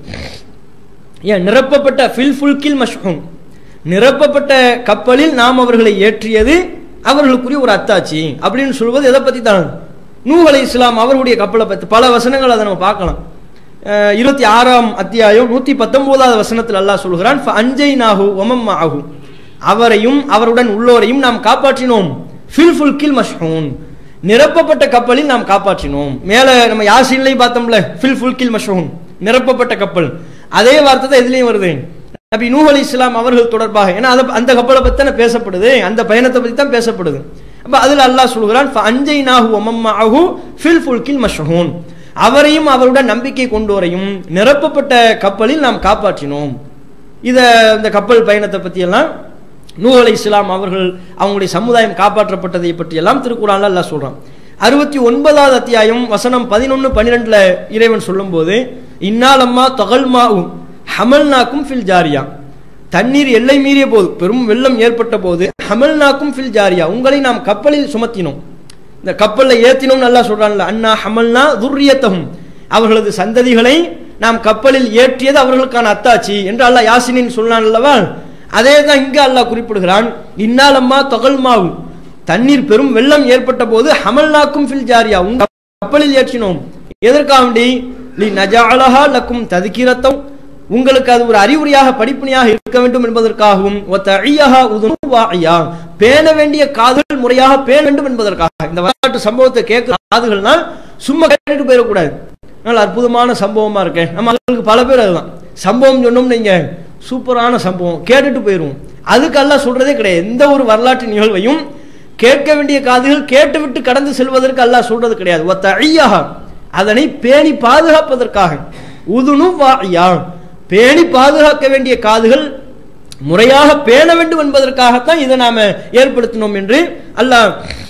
ஏன் நிரப்பப்பட்ட ஃபில் ஃபுல்கில் மஷ்ஹூன் நிரப்பப்பட்ட கப்பலில் நாம் அவர்களை ஏற்றியது அவர்களுக்குரிய ஒரு அத்தாட்சி அப்படின்னு சொல்வது எதை பத்தி தான் நூஹ் அலை இஸ்லாம் அவருடைய கப்பலை பத்தி பல வசனங்கள் அதை நம்ம பார்க்கலாம் அஹ் இருபத்தி ஆறாம் அத்தியாயம் நூத்தி பத்தொன்பதாவது வசனத்தில் அல்லாஹ் சொல்கிறான் அஞ்சை நாகு ஒமம் ஆகு அவரையும் அவருடன் உள்ளோரையும் நாம் காப்பாற்றினோம் ஃபில் ஃபுல்கில் மஷ்ஹூன் நிரப்பப்பட்ட கப்பலில் நாம் காப்பாற்றினோம் மேல நம்ம யாசின்லையும் பார்த்தோம்ல ஃபில் ஃபுல்கில் மஷ்ஹூன் நிரப்பப்பட்ட கப்பல் அதே வார்த்தை தான் எதுலயும் வருது நபி நூஹ் அலி இஸ்லாம் அவர்கள் தொடர்பாக ஏன்னா அது அந்த கப்பலை பத்தி தானே பேசப்படுது அந்த பயணத்தை பத்தி தான் பேசப்படுது அப்ப அதுல அல்லாஹ் சொல்கிறான் அஞ்சை நாகு ஒமம்மாஹு ஃபில் ஃபுல்கில் மஷ்ஹூன் அவரையும் அவருடன் நம்பிக்கை கொண்டோரையும் நிரப்பப்பட்ட கப்பலில் நாம் காப்பாற்றினோம் இத இந்த கப்பல் பயணத்தை பத்தி எல்லாம் நூ அலை இஸ்லாம் அவர்கள் அவங்களுடைய சமுதாயம் காப்பாற்றப்பட்டதை பற்றி எல்லாம் திருக்குறான்ல அல்லாஹ் சொல்றான் அறுபத்தி ஒன்பதாவது அத்தியாயம் வசனம் பதினொன்னு பன்னிரெண்டுல இறைவன் சொல்லும்போது இன்னாலம்மா தொகல்மாவும் ஹமல்நாக்கும் ஃபில் ஜாரியா தண்ணீர் எல்லை மீறிய போது பெரும் வெள்ளம் ஏற்பட்ட போது ஹமல்நாக்கும் ஃபில் ஜாரியா உங்களை நாம் கப்பலில் சுமத்தினோம் இந்த கப்பல்ல ஏத்தினோம் நல்லா சொல்றான்ல அண்ணா ஹமல்னா துர்ரியத்தகும் அவர்களது சந்ததிகளை நாம் கப்பலில் ஏற்றியது அவர்களுக்கான அத்தாட்சி என்று அல்லாஹ் யாசினின் சொன்னான் அல்லவா அதே தான் இங்க அல்லாஹ் குறிப்பிடுகிறான் இன்னாலம்மா தொகல்மாவு தண்ணீர் பெரும் வெள்ளம் ஏற்பட்ட போது ஹமல்நாக்கும் ஃபில் ஜாரியா உங்க கப்பலில் ஏற்றினோம் எதற்காண்டி லி நஜாலஹா லக்கும் ததுக்கிரத்தம் உங்களுக்கு அது ஒரு அறிவுரையாக படிப்பினையாக இருக்க வேண்டும் என்பதற்காகவும் ஒத்தழியஹா உதுனு வாயா பேண வேண்டிய காதுகள் முறையாக பேண வேண்டும் என்பதற்காக இந்த வரலாற்று சம்பவத்தை கேட்கிற காதுகள்னா சும்மா கேட்டுட்டு போயிடக்கூடாது நல்ல அற்புதமான சம்பவமா இருக்கேன் நம்ம மக்களுக்கு பல பேர் அதுதான் சம்பவம் சொன்னோம் நீங்க சூப்பரான சம்பவம் கேட்டுட்டு போயிருவோம் அதுக்கெல்லாம் சொல்றதே கிடையாது எந்த ஒரு வரலாற்று நிகழ்வையும் கேட்க வேண்டிய காதுகள் கேட்டுவிட்டு கடந்து செல்வதற்கு அல்லாஹ் சொல்றது கிடையாது ஒத்த ஐயா அதனை பேணி பாதுகாப்பதற்காக உதுனு வாயா பேணி பாதுகாக்க வேண்டிய காதுகள் முறையாக பேண வேண்டும் என்பதற்காகத்தான் இதை நாம ஏற்படுத்தினோம் என்று அல்லாஹ்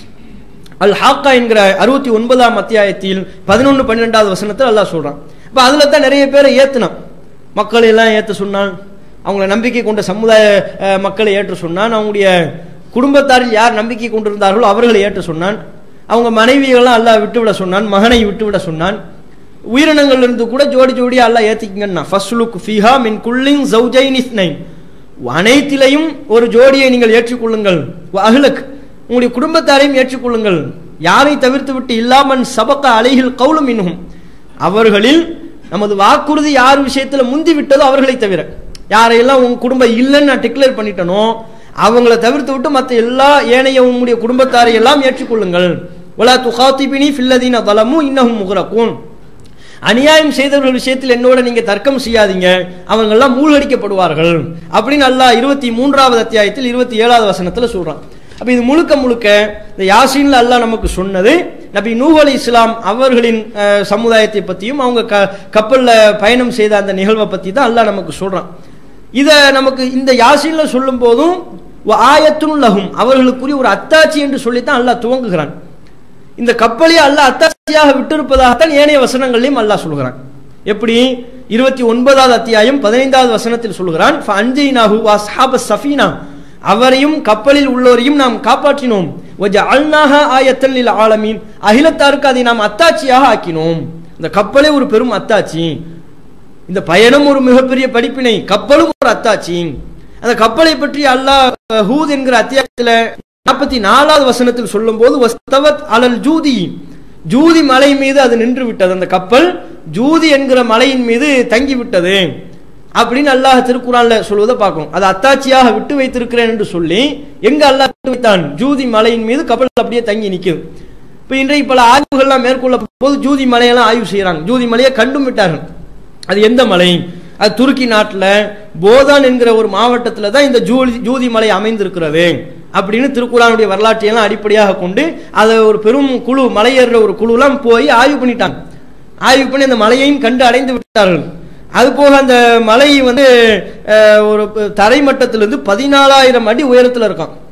அல் ஹாக்கா என்கிற அறுபத்தி ஒன்பதாம் அத்தியாயத்தில் பதினொன்று பன்னிரெண்டாவது வசனத்தில் அல்லாஹ் சொல்றான் அப்ப அதுல தான் நிறைய பேரை ஏத்துனான் மக்களை எல்லாம் ஏற்ற சொன்னான் அவங்கள நம்பிக்கை கொண்ட சமுதாய அஹ், மக்களை ஏற்ற சொன்னான் அவங்களுடைய குடும்பத்தாரில் யார் நம்பிக்கை கொண்டிருந்தார்களோ அவர்களை ஏற்ற சொன்னான் அவங்க மனைவியெல்லாம் அல்லாஹ் விட்டுவிட சொன்னான் மகனை விட்டுவிட சொன்னான் உயிரினங்கள் இருந்து கூட ஜோடி ஜோடியா அல்லாஹ் ஏத்திக்கங்கன்னா ஃபஸ்லுக் ஃபிஹா மின் குல்லிங் ஜௌஜைன் இஸ்னைன் அனைத்திலையும் ஒரு ஜோடியை நீங்கள் ஏற்றுக்கொள்ளுங்கள் அஹ்லக் உங்களுடைய குடும்பத்தாரையும் ஏற்றுக்கொள்ளுங்கள் யாரை தவிர்த்து விட்டு இல்லாமன் சபக்க அலைகள் கவுலும் இன்னும் அவர்களில் நமது வாக்குறுதி யார் விஷயத்துல முந்தி விட்டதோ அவர்களை தவிர யாரையெல்லாம் உங்க குடும்பம் இல்லைன்னு நான் டிக்ளேர் பண்ணிட்டனோ அவங்கள தவிர்த்து விட்டு மற்ற எல்லா ஏனைய உங்களுடைய குடும்பத்தாரை எல்லாம் ஏற்றுக்கொள்ளுங்கள் ஒலா துகாத்திபினி ஃபில்லதீன தலமு இன்னஹும் முகரக்கூன் அநியாயம் செய்தவர்கள் விஷயத்தில் என்னோட நீங்க தர்க்கம் செய்யாதீங்க அவங்க எல்லாம் மூழ்கடிக்கப்படுவார்கள் அப்படின்னு அல்லாஹ் இருபத்தி மூன்றாவது அத்தியாயத்தில் இருபத்தி ஏழாவது வசனத்துல சொல்றான் அப்ப இது முழுக்க முழுக்க இந்த யாசீன்ல அல்லாஹ் நமக்கு சொன்னது நபி நூஹ் அலி இஸ்லாம் அவர்களின் அஹ், சமுதாயத்தை பத்தியும் அவங்க க- கப்பல்ல பயணம் செய்த அந்த நிகழ்வை பத்தி தான் அல்லாஹ் நமக்கு சொல்றான் இத நமக்கு இந்த யாசீன்ல சொல்லும் போதும் ஆயத்துன் லகும் அவர்களுக்குரிய ஒரு அத்தாட்சி என்று சொல்லித்தான் அல்லாஹ் துவங்குகிறான் இந்த கப்பலை அல்லாஹ் அத்தாட்சியாக விட்டிருப்பதாகத்தான் ஏனைய வசனங்களையும் அல்லாஹ் சொல்கிறான் எப்படி இருபத்தி ஒன்பதாவது அத்தியாயம் பதினைந்தாவது வசனத்தில் சொல்கிறான் அஞ்சைனாஹு வா சஹாப சஃபீனா அவரையும் கப்பலில் உள்ளோரையும் நாம் காப்பாற்றினோம் அல்நாஹா ஆயத்தன் லில் ஆலமீன் அகிலத்தாருக்கு அதை நாம் அத்தாட்சியாக ஆக்கினோம் இந்த கப்பலே ஒரு பெரும் அத்தாட்சி இந்த பயணம் ஒரு மிகப்பெரிய படிப்பினை கப்பலும் ஒரு அத்தாட்சி அந்த கப்பலை பற்றி அல்லாஹ் அஹ், ஹூத் என்கிற அத்தியாயத்துல நாற்பத்தி நாலாவது வசனத்தில் சொல்லும் போது வஸ்தவத் அலல் ஜூதி ஜூதி மலை மீது அது நின்று விட்டது அந்த கப்பல் ஜூதி என்கிற மலையின் மீது தங்கி விட்டது அப்படின்னு அல்லாஹ் திருக்குறான்ல சொல்வதை பார்க்கணும் அது அத்தாட்சியாக விட்டு வைத்திருக்கிறேன் என்று சொல்லி எங்க அல்லாஹ் விட்டு வைத்தான் ஜூதி மலையின் மீது கப்பல் அப்படியே தங்கி நிற்குது இப்ப இன்றைக்கு பல ஆய்வுகள்லாம் மேற்கொள்ள போது ஜூதி மலையெல்லாம் ஆய்வு செய்யறாங்க ஜூதி மலையை கண்டும் விட்டார்கள் அது எந்த மலை அது துருக்கி நாட்டில் போதான் என்கிற ஒரு மாவட்டத்தில் தான் இந்த ஜூதி ஜூதி மலை அமைந்திருக்கிறது அப்படின்னு திருக்குறானுடைய வரலாற்றை எல்லாம் அடிப்படையாக கொண்டு அதை ஒரு பெரும் குழு மலையேறுற ஒரு குழுலாம் போய் ஆய்வு பண்ணிட்டாங்க ஆய்வு பண்ணி அந்த மலையையும் கண்டு அடைந்து விட்டார்கள் அது போக அந்த மலை வந்து அஹ், ஒரு தரை மட்டத்திலிருந்து பதினாலாயிரம் அடி உயரத்தில் இருக்கான்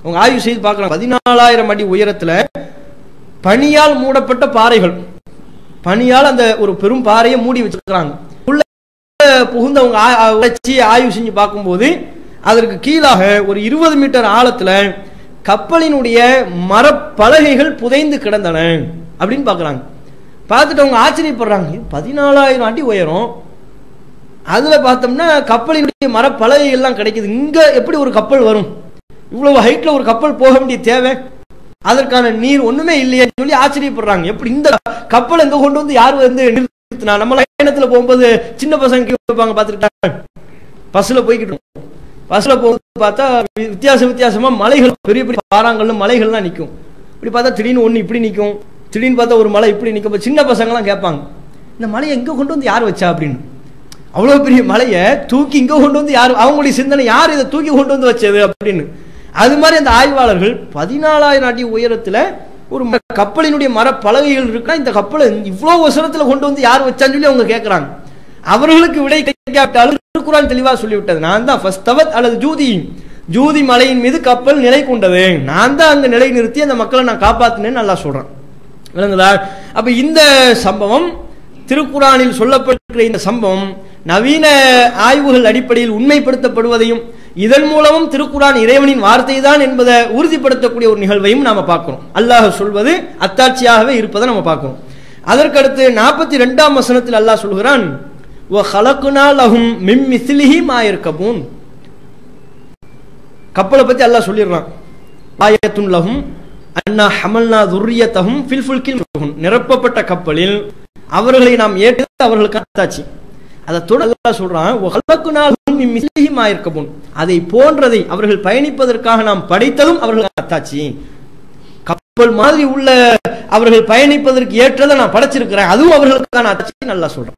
அவங்க ஆய்வு செய்து பார்க்கலாம் பதினாலாயிரம் அடி உயரத்துல பனியால் மூடப்பட்ட பாறைகள் பனியால் அந்த ஒரு பெரும் பாறையை மூடி வச்சிருக்கிறாங்க உள்ள புகுந்தவங்க ஆ- ஆ- உழைச்சி ஆய்வு செஞ்சு பார்க்கும்போது அதற்கு கீழாக ஒரு இருபது மீட்டர் ஆழத்துல கப்பலினுடைய மரப்பலகைகள் புதைந்து கிடந்தன அப்படின்னு பார்க்கறாங்க பார்த்துட்டு அவங்க ஆச்சரியப்படுறாங்க இது பதினாலாயிரம் அடி உயரம் அதுல பார்த்தோம்னா கப்பலினுடைய மரப்பலகை எல்லாம் கிடைக்குது இங்க எப்படி ஒரு கப்பல் வரும் இவ்வளவு ஹைட்ல ஒரு கப்பல் போக வேண்டிய தேவை அதற்கான நீர் ஒண்ணுமே இல்லையே சொல்லி ஆச்சரியப்படுறாங்க எப்படி இந்த கப்பல் எங்க கொண்டு வந்து யார் வந்து நிறுத்தினா நம்ம பயணத்துல போகும்போது சின்ன பசங்க கீழே வைப்பாங்க பார்த்துருக்காங்க பஸ்ல போய்கிட்டு இருக்கோம். பஸ்ல போகும்போது பார்த்தா வி- வித்தியாச வித்தியாசமா மலைகள் பெரிய பெரிய பாறாங்கல்லும் மலைகள்லாம் நிக்கும் இப்படி பார்த்தா திடீர்னு ஒண்ணு இப்படி நிக்கும் திடீர்னு பார்த்தா ஒரு மலை இப்படி நிக்கும் அப்ப சின்ன பசங்கலாம் கேட்பாங்க இந்த மலையை எங்க கொண்டு வந்து யார் வச்சா அப்படின்னு அவ்வளவு பெரிய மலையை தூக்கி இங்க கொண்டு வந்து யார் அவங்களுடைய சிந்தனை யார் இதை தூக்கி கொண்டு வந்து வச்சது அப்படின்னு அது மாதிரி அந்த ஆய்வாளர்கள் பதினாலாயிரம் அடி உயரத்துல ஒரு ம- கப்பலினுடைய மர பலகைகள் இருக்கா இந்த கப்பலை இவ்வளவு உசரத்துல கொண்டு வந்து யார் வச்சான்னு சொல்லி அவங்க கேட்கறாங்க அவர்களுக்கு விடை கிடைக்காவிட்டாலும் திருக்குறான் தெளிவா சொல்லிவிட்டது நான் தான் ஃபர்ஸ்ட் தவத் அல்லது ஜூதி ஜூதி மலையின் மீது கப்பல் நிலை கொண்டது நான் தான் அங்க நிலை நிறுத்தி அந்த மக்களை நான் காப்பாத்தினேன்னு நல்லா சொல்றேன் விளங்குதா அப்ப இந்த சம்பவம் திருக்குறானில் சொல்லப்பட்டிருக்கிற இந்த சம்பவம் நவீன ஆய்வுகள் அடிப்படையில் உண்மைப்படுத்தப்படுவதையும் இதன் மூலமும் திருக்குறான் இறைவனின் வார்த்தை தான் என்பதை உறுதிப்படுத்தக்கூடிய ஒரு நிகழ்வையும் நாம பார்க்கிறோம் அல்லாஹ் சொல்வது அத்தாட்சியாகவே இருப்பதை நம்ம பார்க்கிறோம் அதற்கடுத்து நாற்பத்தி ரெண்டாம் வசனத்தில் அல்லாஹ் சொல்கிறான் "வஹலக்னா லஹும் மின் மிஸ்லிஹி மா யர்கபூன்." கப்பலை பத்தி அல்லாஹ் சொல்லிடுறான் ஆயத்துன் லஹும் அன்னா ஹமல்னா துர்ரியத்தஹும் ஃபில் ஃபுல்கில் மஹ்ரூன். நிரப்பப்பட்ட கப்பலில் அவர்களை நாம் ஏற்று அவர்களுக்கு அத்தாச்சு அதை தொடர்ந்து அல்லாஹ் சொல்றான் "வஹலக்னா லஹும் மின் மிஸ்லிஹி மா யர்கபூன்." அதை போன்றதை அவர்கள் பயணிப்பதற்காக நாம் படைத்ததும் அவர்களுக்கு அத்தாச்சு கப்பல் மாதிரி உள்ள அவர்கள் பயணிப்பதற்கு ஏற்றதை நான் படைச்சிருக்கிறேன் அதுவும் அவர்களுக்கான அத்தாட்சி நல்லா சொல்றேன்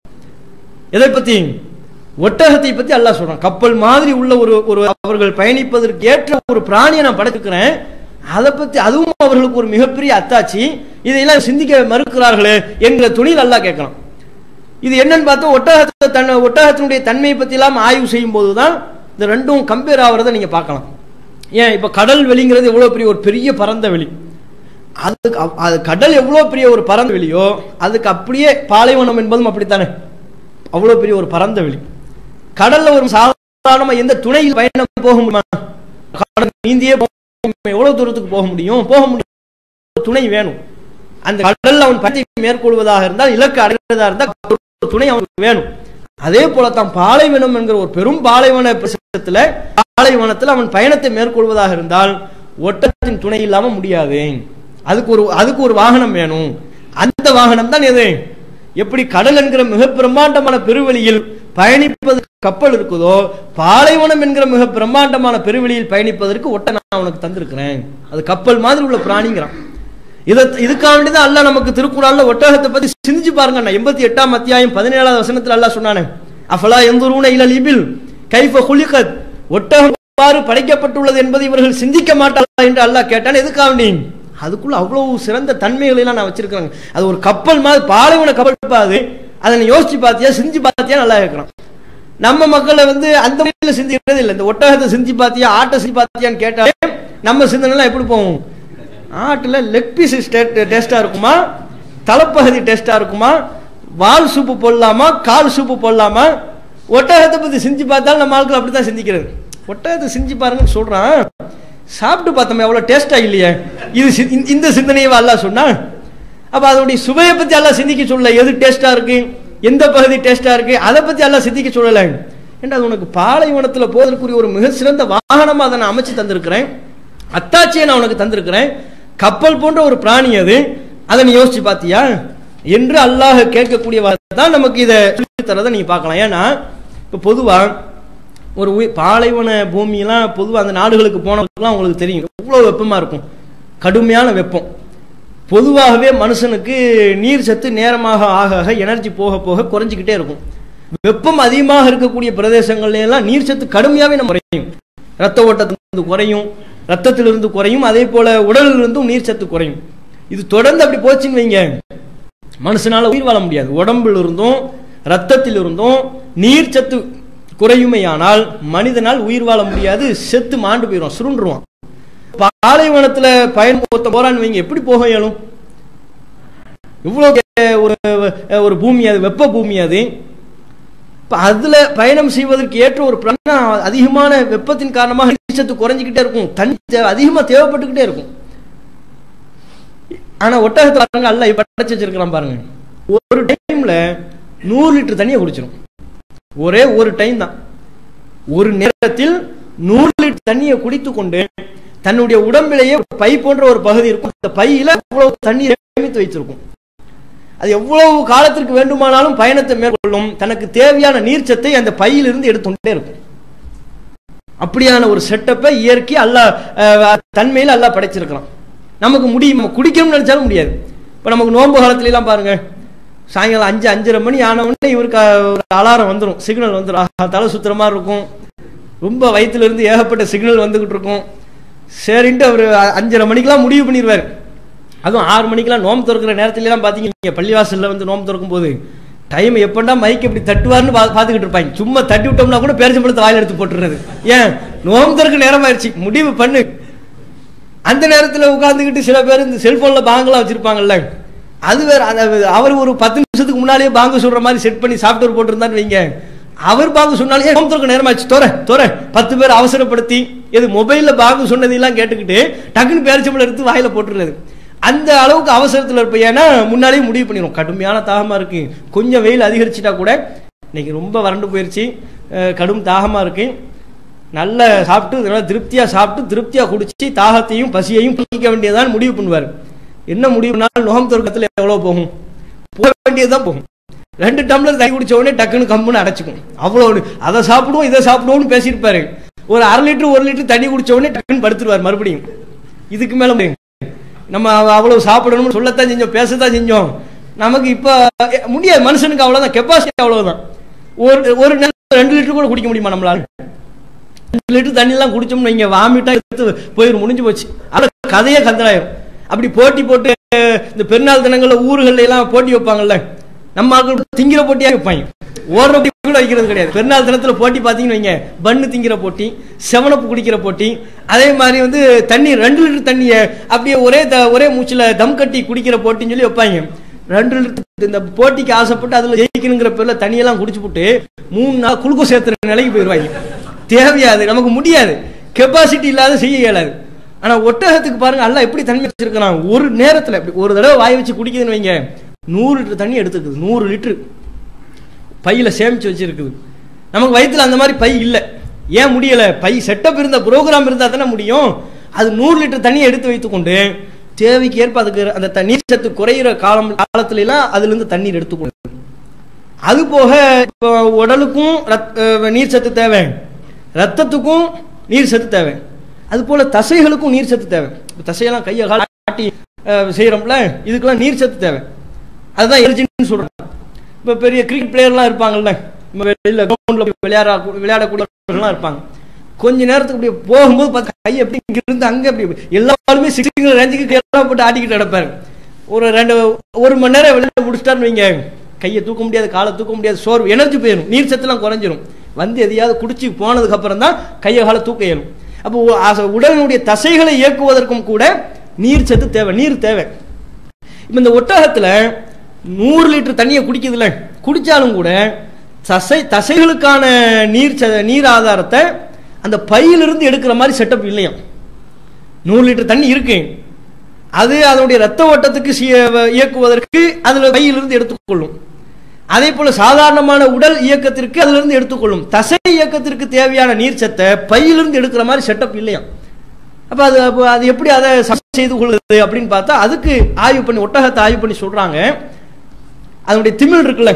எதை பத்தி ஒட்டகத்தை பத்தி அல்லாஹ் சொல்றான் கப்பல் மாதிரி உள்ள ஒரு ஒரு அவர்கள் பயணிப்பதற்கு ஏற்ற ஒரு பிராணியை நான் படைச்சிருக்கிறேன் அதை பத்தி அதுவும் அவர்களுக்கு ஒரு மிகப்பெரிய அத்தாட்சி இதையெல்லாம் சிந்திக்க மறுக்கிறார்களே என்ற துணியில் அல்லாஹ் கேட்கலாம் இது என்னன்னு பார்த்தா ஒட்டகத்தை தன் ஒட்டகத்தினுடைய தன்மையை பத்தி எல்லாம் ஆய்வு செய்யும் போதுதான் இந்த ரெண்டும் கம்பேர் ஆகிறத நீங்க பார்க்கலாம் ஏன் இப்ப கடல் வெளிங்கிறது எவ்வளவு பெரிய ஒரு பெரிய பரந்த வெளி அதுக்கு அப்- அது கடல் எவ்வளவு பெரிய ஒரு பரந்த வெளியோ அதுக்கு அப்படியே பாலைவனம் என்பதும் அப்படித்தானே அவ்வளவு பெரிய ஒரு பரந்த வெளி கடல்ல ஒரு சாதாரணமா எந்த துணையில் பயணம் போக முடியுமா கடல் நீந்தியே போக முடியுமா? எவ்வளவு தூரத்துக்கு போக முடியும் போக முடியும் ஒரு துணை வேணும் அந்த கடல்ல அவன் பயணத்தை மேற்கொள்வதாக இருந்தால் இலக்கு அடைவதாக இருந்தால் ஒரு துணை அவனுக்கு வேணும் அதே போல தான் பாலைவனம் என்கிற ஒரு பெரும் பாலைவன பிரசத்துல பாலைவனத்தில் அவன் பயணத்தை மேற்கொள்வதாக இருந்தால் ஒட்டகத்தின் துணை இல்லாம முடியாது அதுக்கு ஒரு அதுக்கு ஒரு வாகனம் வேணும் அந்த வாகனம் தான் எது எப்படி கடல் என்கிற மிக பிரம்மாண்டமான பெருவெளியில் பயணிப்பதற்கு கப்பல் இருக்குதோ பாலைவனம் என்கிற மிக பிரம்மாண்டமான பெருவெளியில் பயணிப்பதற்கு ஒட்ட நான் உனக்கு தந்திருக்கிறேன் அது கப்பல் மாதிரி உள்ள பிராணிங்கிறான் இத இதுக்காக வேண்டிதான் அல்லாஹ் நமக்கு திருக்குறள்ல ஒட்டகத்தை பத்தி சிந்திச்சு பாருங்க நான் எண்பத்தி எட்டாம் அத்தியாயம் பதினேழாவது வசனத்துல அல்லாஹ் சொன்னானே அஃபலா எந்தூருன இலல் இபில் கைஃப குலிகத் ஒட்டகம் எவ்வாறு படைக்கப்பட்டுள்ளது என்பதை இவர்கள் சிந்திக்க மாட்டார்களா என்று அல்லாஹ் கேட்டான் எதுக்காக வேண்டி அதுக்குள்ள அவ்வளவு சிறந்த தன்மைகளை எல்லாம் நான் வச்சிருக்கிறேன் அது ஒரு கப்பல் மாதிரி பாலைவன கப்பல் பாது அதை நீ யோசிச்சு பார்த்தியா சிந்திச்சு பார்த்தியா நல்லா கேட்கறான் நம்ம மக்களை வந்து அந்த முறையில சிந்திக்கிறது இல்லை இந்த ஒட்டகத்தை சிந்திச்சு பார்த்தியா ஆட்டை சிந்தி பார்த்தியான்னு கேட்டாலே நம்ம சிந்தனைலாம் எப்படி போகும் ஆட்டுல லெக் பீஸ் டேஸ்டா இருக்குமா தலைப்பகுதி டேஸ்டா இருக்குமா வால் சூப்பு போடலாமா கால் சூப்பு போடலாமா ஒட்டகத்தை பத்தி சிந்தி பார்த்தாலும் நம்ம ஆட்கள் அப்படித்தான் சிந்திக்கிறது ஒட்டகத்தை சிந்தி பாருங்கன்னு சொல்றான் சாப்பிட்டு பார்த்தோமே எவ்வளவு டேஸ்டா இல்லையே இது சி- இந்த- இந்த சிந்தனையை அல்லாஹ் சொன்னா அப்ப அதோடைய சுவையை பத்தி எல்லாம் சிந்திக்க சொல்லல எது டேஸ்டா இருக்கு எந்த பகுதி டேஸ்டா இருக்கு அதை பத்தி எல்லாம் சிந்திக்க சொல்லல ஏன்டா அது உனக்கு பாலைவனத்துல போவதற்குரிய ஒரு மிக சிறந்த வாகனமா அதை நான் அமைச்சு தந்திருக்கிறேன் அத்தாட்சியை நான் உனக்கு தந்திருக்கிறேன் கப்பல் போன்ற ஒரு பிராணி அது அதை நீ யோசிச்சு பாத்தியா என்று அல்லாஹ் கேட்கக்கூடிய தான் நமக்கு இதை சொல்லித் தரதை நீங்க பார்க்கலாம் ஏன்னா இப்ப பொதுவா ஒரு உயி- பாலைவன பூமியெல்லாம் பொதுவாக அந்த நாடுகளுக்கு போனவங்களுக்குலாம் உங்களுக்கு தெரியும் எவ்வளோ வெப்பமா இருக்கும் கடுமையான வெப்பம் பொதுவாகவே மனுஷனுக்கு நீர் சத்து நேரமாக ஆக ஆக எனர்ஜி போக போக குறைஞ்சிக்கிட்டே இருக்கும் வெப்பம் அதிகமாக இருக்கக்கூடிய பிரதேசங்கள்ல எல்லாம் நீர் சத்து கடுமையாவே நம்ம குறையும் ரத்த ஓட்டத்திலிருந்து குறையும் ரத்தத்திலிருந்து குறையும் அதே போல உடலில் இருந்தும் நீர் சத்து குறையும் இது தொடர்ந்து அப்படி போச்சுன்னு வைங்க மனுஷனால உயிர் வாழ முடியாது உடம்பில் இருந்தும் ரத்தத்தில் இருந்தும் நீர் சத்து குறையுமையானால் மனிதனால் உயிர் வாழ முடியாது செத்து மாண்டு போயிடும் சுருண்டுருவான் பாலைவனத்துல பயணம் ஒருத்த போறான்னு வைங்க எப்படி போக இயலும் இவ்வளவு ஒரு ஒரு பூமி அது வெப்ப பூமி அது இப்ப அதுல பயணம் செய்வதற்கு ஏற்ற ஒரு பிராணம் அதிகமான வெப்பத்தின் காரணமாக நீர்ச்சத்து குறைஞ்சிக்கிட்டே இருக்கும் தண்ணி தே- அதிகமா தேவைப்பட்டுக்கிட்டே இருக்கும் ஆனா ஒட்டகத்தை பாருங்க அல்ல இப்ப அடைச்சு வச்சிருக்கிறான் பாருங்க ஒரு டைம்ல நூறு லிட்டர் தண்ணியை குடிச்சிடும் ஒரே ஒரு டைம் தான் ஒரு நேரத்தில் நூறு லிட்டர் தண்ணியை குடித்து கொண்டு தன்னுடைய உடம்பிலேயே ஒரு பை போன்ற ஒரு பகுதி இருக்கும் அந்த பையில அவ்வளவு தண்ணீரை சேமித்து வைத்திருக்கும் அது எவ்வளவு காலத்திற்கு வேண்டுமானாலும் பயணத்தை மேற்கொள்ளும் தனக்கு தேவையான நீர்ச்சத்தை அந்த பையிலிருந்து எடுத்துட்டே இருக்கும் அப்படியான ஒரு செட்டப்பை இயற்கை அல்லாஹ் அஹ், தன்மையில் அல்லாஹ் படைச்சிருக்கிறான் நமக்கு முடியும் நம்ம குடிக்கணும்னு நினைச்சாலும் முடியாது இப்போ நமக்கு நோன்பு காலத்துல எல்லாம் பாருங்க சாயங்காலம் அஞ்சு அஞ்சரை மணி ஆன உடனே இவருக்கு அஹ், ஒரு அலாரம் வந்துடும் சிக்னல் வந்துடும் ஆஹா, தலை சுத்துற மாதிரி இருக்கும் ரொம்ப வயித்துல இருந்து ஏகப்பட்ட சிக்னல் வந்துகிட்டு இருக்கும் சரின்ட்டு அவர் அஞ்சரை மணிக்கெல்லாம் முடிவு பண்ணிடுவார் அதுவும் ஆறு மணிக்கெல்லாம் நோம்பு திறக்கிற நேரத்துல எல்லாம் பாத்தீங்க நீங்க பள்ளிவாசல்ல வந்து நோம்பு திறக்கும் போது டைம் எப்பண்டா மைக் இப்படி தட்டுவார்னு பா- பாத்துக்கிட்டு இருப்பாங்க சும்மா தட்டி விட்டோம்னா கூட பேரிச்சம்பழத்தை வாயில எடுத்து போட்டுறது ஏன் நோம்பு திறக்க நேரம் ஆயிடுச்சு முடிவு பண்ணு அந்த நேரத்துல உட்கார்ந்துக்கிட்டு சில பேர் இந்த செல்போன்ல பாங்கெல்லாம் வச்சிருப்பாங்கல்ல அது வேற அது- அவர் ஒரு பத்து நிமிஷத்துக்கு முன்னாலேயே பாங்கு சொல்ற மாதிரி செட் பண்ணி சாஃப்ட்வேர் போட்டிருந்தான்னு வைங்க அவர் பாங்கு சொன்னாலே நோம்பு திறக்க நேரமாச்சு தோற தோற பத்து பேர் அவசரப்படுத்தி இது மொபைல்ல பாங்கு சொன்னதெல்லாம் கேட்டுக்கிட்டு டக்குன்னு பேரிச்சம்பழம் எடுத்து வாயில போட்டுறது அந்த அளவுக்கு அவசரத்துல இருப்ப ஏன்னா முன்னாலேயே முடிவு பண்ணிடும் கடுமையான தாகமா இருக்கு கொஞ்சம் வெயில் அதிகரிச்சிட்டா கூட இன்னைக்கு ரொம்ப வறண்டு போயிருச்சு அஹ் கடும் தாகமா இருக்கு நல்ல சாப்பிட்டு நல்லா திருப்தியா சாப்பிட்டு திருப்தியா குடிச்சு தாகத்தையும் பசியையும் குடிக்க வேண்டியதான் முடிவு பண்ணுவார் என்ன முடிவுனாலும் நோகம் தொடக்கத்துல எவ்வளவு போகும் போக வேண்டியதுதான் போகும் ரெண்டு டம்ளர் தண்ணி குடிச்ச உடனே டக்குன்னு கம்முன்னு அடைச்சுக்கும் அவ்வளவு அதை சாப்பிடுவோம் இதை சாப்பிடுவோம்னு பேசியிருப்பாரு ஒரு அரை லிட்டர் ஒரு லிட்டர் தண்ணி குடிச்ச உடனே டக்குன்னு படுத்துருவார் மறுபடியும் இதுக்கு மேல முடியும். நம்ம அவ- அவ்வளவு சாப்பிடணும்னு சொல்லத்தான் செஞ்சோம் பேசத்தான் செஞ்சோம் நமக்கு இப்ப எ, முடியாது மனுஷனுக்கு அவ்வளவுதான் கெப்பாசிட்டி அவ்வளவுதான் ஒரு ஒரு நேரம் ரெண்டு லிட்டர் கூட குடிக்க முடியுமா நம்மளால ரெண்டு லிட்டர் தண்ணி எல்லாம் குடிச்சோம்னு வைங்க வாமிட்டா எடுத்து போயிரும் முடிஞ்சு போச்சு அது கதையே கந்தலாயிரும் அப்படி போட்டி போட்டு இந்த பெருநாள் தினங்கள்ல ஊர்கள்ல எல்லாம் போட்டி வைப்பாங்கல்ல நம்ம ஆட்கள் திங்கிற போட்டியா வைப்பாங்க ஓடுற போட்டி கூட வைக்கிறது கிடையாது பெருநாள் தினத்துல போட்டி பாத்தீங்கன்னு வைங்க பண்ணு திங்கிற போட்டி செவனப்பு குடிக்கிற போட்டி அதே மாதிரி வந்து தண்ணி ரெண்டு லிட்டர் தண்ணிய அப்படியே ஒரே த- ஒரே மூச்சுல தம் கட்டி குடிக்கிற போட்டின்னு சொல்லி வைப்பாங்க ரெண்டு லிட்டர் இந்த போட்டிக்கு ஆசைப்பட்டு அதுல ஜெயிக்கணுங்கிற பேர்ல தண்ணியெல்லாம் குடிச்சு போட்டு மூணு நாள் குளுக்கோஸ் ஏத்துற நிலைக்கு போயிருவாங்க தேவையாது நமக்கு முடியாது கெப்பாசிட்டி இல்லாத செய்ய இயலாது ஆனா ஒட்டகத்துக்கு பாருங்க அல்லாஹ் எப்படி தண்ணி வச்சிருக்கான் ஒரு நேரத்துல இப்படி ஒரு தடவை வாய் வச்சு குடிக்குதுன்னு வைங்க நூறு லிட்டர் தண்ணி எடுத்துக்குது நூறு லிட்டர் பையில சேமிச்சு வச்சிருக்குது நமக்கு வயித்துல அந்த மாதிரி பை இல்ல ஏன் முடியல பை செட்டப் இருந்த ப்ரோக்ராம் இருந்தா தானே முடியும் அது நூறு லிட்டர் தண்ணியை எடுத்து வைத்துக்கொண்டு தேவைக்கு ஏற்ப அதுக்கு அந்த த- நீர் சத்து குறையிற காலம் காலத்துல எல்லாம் அதுல இருந்து தண்ணீர் எடுத்துக்கொண்டு அது போக இப்போ உடலுக்கும் ரத்- அஹ் நீர் சத்து தேவை ரத்தத்துக்கும் நீர் சத்து தேவை அது போல தசைகளுக்கும் நீர் சத்து தேவை இப்ப தசையெல்லாம் கையை கால் காட்டி அஹ், செய்யறோம்ல இதுக்கெல்லாம் நீர் சத்து தேவை அதுதான் எரிஜின்னு சொல்றாங்க இப்ப பெரிய கிரிக்கெட் பிளேயர்லாம் இருப்பாங்கல்ல நம்ம வெளியில கிரவுண்ட்ல விளையாட விளையாடக்கூடியவர்கள்லாம் இருப்பாங்க கொஞ்ச நேரத்துக்கு இப்படி போகும்போது பார்த்தா கை எப்படி இங்க இருந்து அங்க அப்படி எல்லாருமே சிக்ஸிங் ரேஞ்சுக்கு கேரளா போட்டு ஆட்டிக்கிட்டு கிடப்பாரு ஒரு ரெண்டு ஒரு மணி நேரம் விளையாட முடிச்சிட்டாருன்னு வைங்க கையை தூக்க முடியாது காலை தூக்க முடியாது சோர்வு எனர்ஜி போயிடும் நீர் சத்துலாம் குறைஞ்சிரும் வந்து எதையாவது குடிச்சு போனதுக்கு அப்புறம் தான் கையை காலை தூக்க இயலும் அப்போ உ- அச- உடலினுடைய தசைகளை இயக்குவதற்கும் கூட நீர் சத்து தேவை நீர் தேவை இப்ப இந்த ஒட்டகத்துல நூறு லிட்டர் தண்ணியை குடிக்குதுல குடிச்சாலும் கூட தசை தசைகளுக்கான நீர் ச- நீர் ஆதாரத்தை அந்த பையிலிருந்து எடுக்கிற மாதிரி செட்டப் இல்லையாம் நூறு லிட்டர் தண்ணி இருக்கு அது அதனுடைய ரத்த ஓட்டத்துக்கு சி- இயக்குவதற்கு அதுல பையிலிருந்து எடுத்துக்கொள்ளும் அதே போல சாதாரணமான உடல் இயக்கத்திற்கு அதுல இருந்து எடுத்துக்கொள்ளும் தசை இயக்கத்திற்கு தேவையான நீர் சத்தை பையிலிருந்து எடுக்கிற மாதிரி செட்டப் இல்லையாம் அப்ப அது அப்ப அது எப்படி அதை சமன் செய்து கொள்ளுது அப்படின்னு பார்த்தா அதுக்கு ஆய்வு பண்ணி ஒட்டகத்தை ஆய்வு பண்ணி சொல்றாங்க அதனுடைய திமிழ் இருக்குல்ல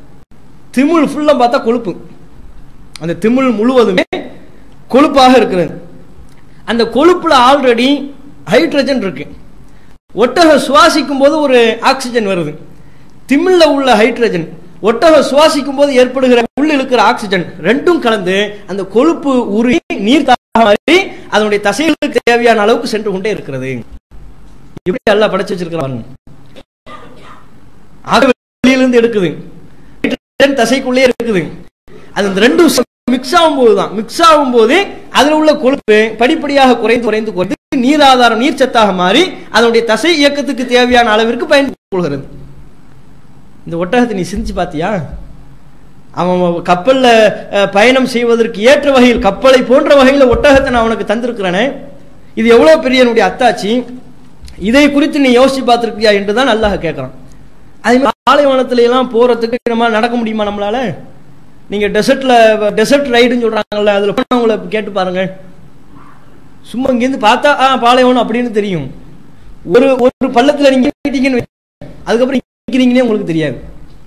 திமிழ் ஃபுல்லா பார்த்தா கொழுப்பு அந்த திமிழ் முழுவதுமே கொழுப்பாக இருக்கிறது அந்த கொழுப்புல ஆல்ரெடி ஹைட்ரஜன் இருக்கு ஒட்டகம் சுவாசிக்கும் போது ஒரு ஆக்சிஜன் வருது திமிழ்ல உள்ள ஹைட்ரஜன் ஒட்டகம் சுவாசிக்கும் போது ஏற்படுகிற உள்ள இருக்கிற ஆக்சிஜன் ரெண்டும் கலந்து அந்த கொழுப்பு உருகி நீர் தாகம் மாறி அதனுடைய தசைகளுக்கு தேவையான அளவுக்கு சென்று கொண்டே இருக்கிறது இப்படி எல்லாம் படைச்சு வச்சிருக்கிறாங்க ஆக வெளியிலிருந்து எடுக்குது ஹைட்ரஜன் தசைக்குள்ளே இருக்குது அது இந்த ரெண்டும் மிக்ஸ் ஆகும்போது தான் மிக்ஸ் ஆகும்போது அதில் உள்ள கொழுப்பு படிப்படியாக குறைந்து குறைந்து குறைந்து நீர் ஆதாரம் நீர் சத்தாக மாறி அதனுடைய தசை இயக்கத்துக்கு தேவையான அளவிற்கு பயன்படுகிறது இந்த ஒட்டகத்தை நீ சிந்திச்சு பார்த்தியா அவன் கப்பல்ல அஹ், பயணம் செய்வதற்கு ஏற்ற வகையில் கப்பலை போன்ற வகையில் ஒட்டகத்தை நான் உனக்கு தந்திருக்கிறேனே இது எவ்வளவு பெரிய என்னுடைய அத்தாச்சி இதை குறித்து நீ யோசிச்சு பார்த்திருக்கியா என்று தான் அல்லாஹ் கேட்கறான் அதே மாதிரி பாலைவனத்துல எல்லாம் போறதுக்கு நம்ம நடக்க முடியுமா நம்மளால நீங்க டெசர்ட்ல டெசர்ட் ரைடுன்னு சொல்றாங்கல்ல அதுல போனவங்கள கேட்டு பாருங்க சும்மா இங்கேருந்து பார்த்தா ஆ பாலைவனம் அப்படின்னு தெரியும் ஒரு ஒரு பள்ளத்துல நீங்க ஏறிட்டீங்கன்னு வைங்க. அதுக்கப்புறம் நிக்கிறீங்கன்னே உங்களுக்கு தெரியாது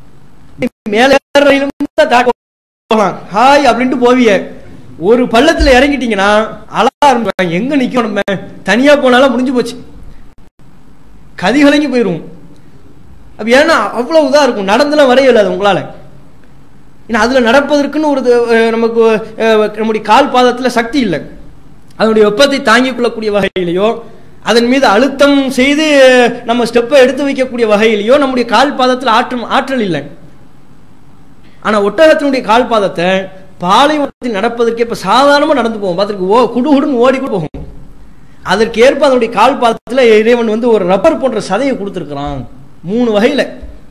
மேல ஏறுற ரயிலும் தான் தாக்க போகலாம் ஹாய் அப்படின்ட்டு போவிய ஒரு பள்ளத்துல இறங்கிட்டீங்கன்னா அழகா ஆரம்பிப்பாங்க எங்க நிக்கணும் நம்ம தனியா போனாலும் முடிஞ்சு போச்சு கதி கலங்கி போயிரும் அப்ப ஏன்னா அவ்வளவு இதா இருக்கும் நடந்துலாம் வரைய இயலாது உங்களால ஏன்னா அதுல நடப்பதற்குன்னு ஒரு இது, அஹ், நமக்கு அஹ், நம்முடைய கால் பாதத்துல சக்தி இல்லை அதனுடைய வெப்பத்தை தாங்கிக் கொள்ளக்கூடிய வகையிலையோ அதன் மீது அழுத்தம் செய்து அஹ், நம்ம ஸ்டெப்பை எடுத்து வைக்கக்கூடிய வகையிலையோ நம்முடைய கால் பாதத்தில் ஆற்றம் ஆற்றல் இல்லை ஆனா ஒட்டகத்தினுடைய கால் பாதத்தை பாலைவனத்தில் நடப்பதற்கு இப்ப சாதாரணமா நடந்து போகும் பார்த்துருக்கு ஓ குடு குடுன்னு ஓடி கூட போகும் அதற்கு ஏற்ப அதனுடைய கால் பாதத்துல இறைவன் வந்து ஒரு ரப்பர் போன்ற சதையை கொடுத்திருக்கிறான் மூணு வகையில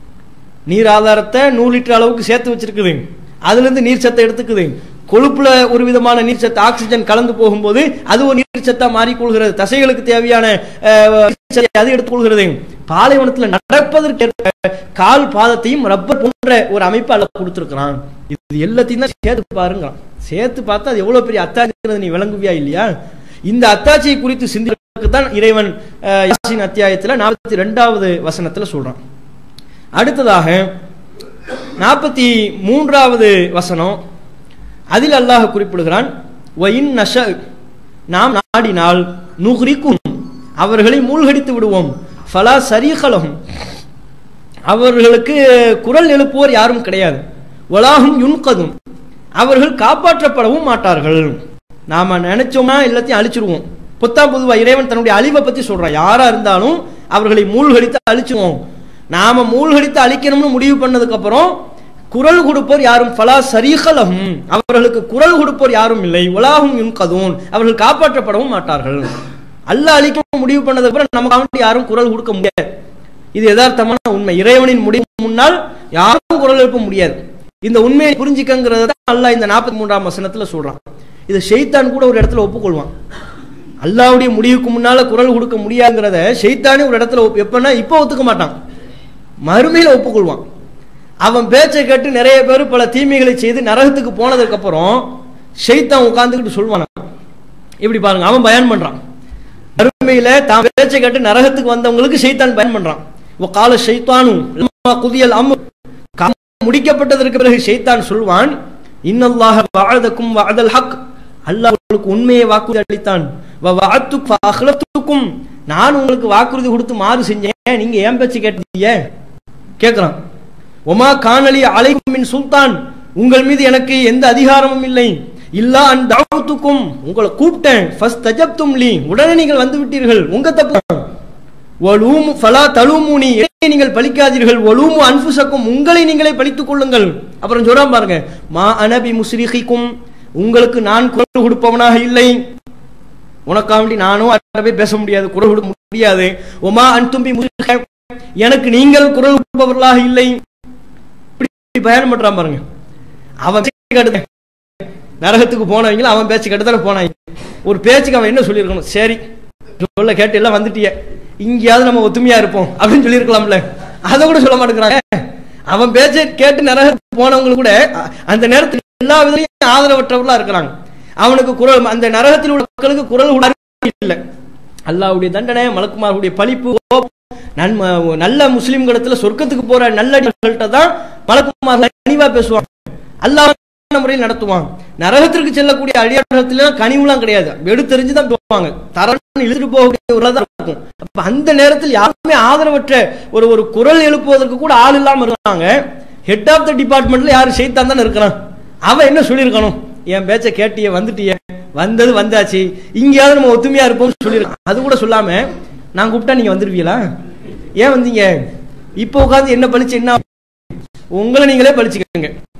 நீர் ஆதாரத்தை நூறு லிட்டர் அளவுக்கு சேர்த்து வச்சிருக்குது அதுல இருந்து நீர் சத்தை எடுத்துக்குது கொழுப்புல ஒரு விதமான நீர் சத்து ஆக்சிஜன் கலந்து போகும்போது அது ஒரு நீர் சத்தா மாறிக்கொள்கிறது தசைகளுக்கு தேவையான அஹ், நீர் சத்தை அது எடுத்துக்கொள்கிறது பாலைவனத்துல நடப்பதற்கு ஏற்ப கால் பாதத்தையும் ரப்பர் போன்ற ஒரு அமைப்பு அல்ல கொடுத்திருக்கிறான் இது எல்லாத்தையும் தான் சேர்த்து பாருங்கிறான் சேர்த்து பார்த்தா அது எவ்வளவு பெரிய அத்தாட்சி நீ விளங்குவியா இல்லையா இந்த அத்தாட்சியை குறித்து சிந்திக்கு தான் இறைவன் அஹ், யாசின் அத்தியாயத்துல நாற்பத்தி ரெண்டாவது வசனத்துல சொல்றான் அடுத்ததாக நாற்பத்தி மூன்றாவது வசனம் அதில் அல்லாஹ் குறிப்பிடுகிறான் "வஇன் நஷ நாம் நாடினால் நுஹ்ரிக்கும் அவர்களை மூழ்கடித்து விடுவோம் ஃபலா சரீகலகும் அவர்களுக்கு குரல் எழுப்புவோர் யாரும் கிடையாது வலாகும் யுன்கதும் அவர்கள் காப்பாற்றப்படவும் மாட்டார்கள் நாம நினைச்சோம்னா எல்லாத்தையும் அழிச்சிருவோம் பொத்தாம் பொதுவா இறைவன் தன்னுடைய அழிவை பத்தி சொல்றான் யாரா இருந்தாலும் அவர்களை மூழ்கடித்து அழிச்சிருவோம் நாம மூழ்கடித்து அழிக்கணும்னு முடிவு பண்ணதுக்கு அப்புறம் குரல் கொடுப்போர் யாரும் ஃபலா சரீகலகும் அவர்களுக்கு குரல் கொடுப்போர் யாரும் இல்லை உலாகும் யுன்கதூன் அவர்கள் காப்பாற்றப்படவும் மாட்டார்கள் அல்லாஹ் அழிக்க முடிவு பண்ணதுக்கு அப்புறம் நமக்கு அவனுக்கு யாரும் குரல் கொடுக்க முடியாது இது யதார்த்தமான உண்மை இறைவனின் முடிவு முன்னால் யாரும் குரல் எழுப்ப முடியாது இந்த உண்மையை புரிஞ்சுக்கங்கிறத தான் அல்லாஹ் இந்த நாற்பத்தி மூன்றாம் வசனத்துல சொல்றான் இது ஷெய்தான் கூட ஒரு இடத்துல ஒப்புக்கொள்வான் அல்லாஹ்வுடைய முடிவுக்கு முன்னால குரல் கொடுக்க முடியாதுங்கிறத ஷெய்தானே ஒரு இடத்துல ஒப்பு- எப்பன்னா இப்போ ஒத்துக்க மாட்டான் மறுமையில ஒப்புக்கொள்வான் அவன் பேச்சை கேட்டு நிறைய பேர் பல தீமைகளை செய்து நரகத்துக்கு போனதுக்கு அப்புறம் ஷெய்தான் உட்கார்ந்துக்கிட்டு சொல்வான் இப்படி பாருங்க அவன் பயன் பண்றான் அருமையில தான் பேச்சை கேட்டு நரகத்துக்கு வந்தவங்களுக்கு ஷைத்தான் பயன் பண்றான் கால ஷைத்தானு குதியல் அம் முடிக்கப்பட்டதற்கு பிறகு ஷைத்தான் சொல்வான் இன்னல்லாஹ வஅதக்கும் வஅதல் ஹக் அல்லாஹ் உங்களுக்கு உண்மையை வாக்குறுதி அளித்தான் வ வஅத்துக் ஃபஅஹ்லத்துக்கும் நான் உங்களுக்கு வாக்குறுதி கொடுத்து மாறு செஞ்சேன் நீங்க ஏன் பேச்சு கேட்டீங்க கேட்கிறான் ஒமா காணலி அலைக்கும் மின் சுல்தான் உங்கள் மீது எனக்கு எந்த அதிகாரமும் இல்லை இல்லா அன் தாவத்துக்கும் உங்களை கூப்பிட்டேன் ஃபஸ்ட் தஜப்தும் லீ உடனே நீங்கள் வந்து விட்டீர்கள் உங்க தப்பு வலூமு ஃபலா தலூமுனி என்னை நீங்கள் பலிக்காதீர்கள் வலூமு அன்ஃபுசக்கும் உங்களை நீங்களே பழித்துக் கொள்ளுங்கள் அப்புறம் சொல்றான் பாருங்க மா அனபி முஸ்ரிகிக்கும் உங்களுக்கு நான் குரல் கொடுப்பவனாக இல்லை உனக்காக வேண்டி நானும் அரபை பேச முடியாது குரல் கொடுக்க முடியாது ஒமா அன்தும்பி முஸ்ரிக எனக்கு நீங்கள் குரல் கொடுப்பவர்களாக இல்லை இப்படி பயணம் பண்றான் பாருங்க அவன் பேச்சு கேட்டு நரகத்துக்கு போனவங்க அவன் பேச்சு கேட்டு தானே போனாங்க ஒரு பேச்சுக்கு அவன் என்ன சொல்லியிருக்கணும் சரி சொல்ல கேட்டு எல்லாம் வந்துட்டிய இங்கேயாவது நம்ம ஒத்துமையா இருப்போம் அப்படின்னு சொல்லியிருக்கலாம்ல அதை கூட சொல்ல மாட்டேங்கிறாங்க அவன் பேச்சை கேட்டு நரகத்துக்கு போனவங்களுக்கு கூட அ- அந்த நேரத்தில் எல்லா விதத்திலையும் ஆதரவற்றவர்களா இருக்கிறாங்க அவனுக்கு குரல் அந்த நரகத்தில் உள்ள மக்களுக்கு குரல் கூட இல்லை அல்லாஹ்வுடைய தண்டனை மலக்குமார்களுடைய பழிப்பு கோபம், நன்ம நல்ல முஸ்லிம்களிடத்துல சொர்க்கத்துக்கு போற நல்லடிகள்கிட்ட தான் மலக்குமார்கள் கனிவா பேசுவாங்க அல்லாஹ் முறையில் நடத்துவான் நரகத்திற்கு செல்லக்கூடிய அடியாளத்துல கனிவுலாம் கிடையாது எடுத்தெறிஞ்சு தான் போவாங்க தரன்னு இழுத்துட்டு போகக்கூடிய ஒரு தான் இருக்கும் அப்ப அந்த நேரத்தில் யாருமே ஆதரவற்ற ஒரு ஒரு குரல் எழுப்புவதற்கு கூட ஆள் இல்லாம இருக்காங்க ஹெட் ஆஃப் த டிபார்ட்மெண்ட்ல யாரு செய்தான் தானே இருக்கிறான் அவன் என்ன சொல்லியிருக்கணும் என் பேச்சை கேட்டிய வந்துட்டிய வந்தது வந்தாச்சு இங்கேயாவது நம்ம ஒத்துமையா இருப்போம்னு சொல்லியிருக்கான் அது கூட சொல்லாம நான் கூப்பிட்டா நீங்க வந்துருவீங்களா ஏன் வந்தீங்க இப்போ உட்காந்து என்ன பழிச்சு என்ன உங்களை நீங்களே பழிச்சுக்கோங்க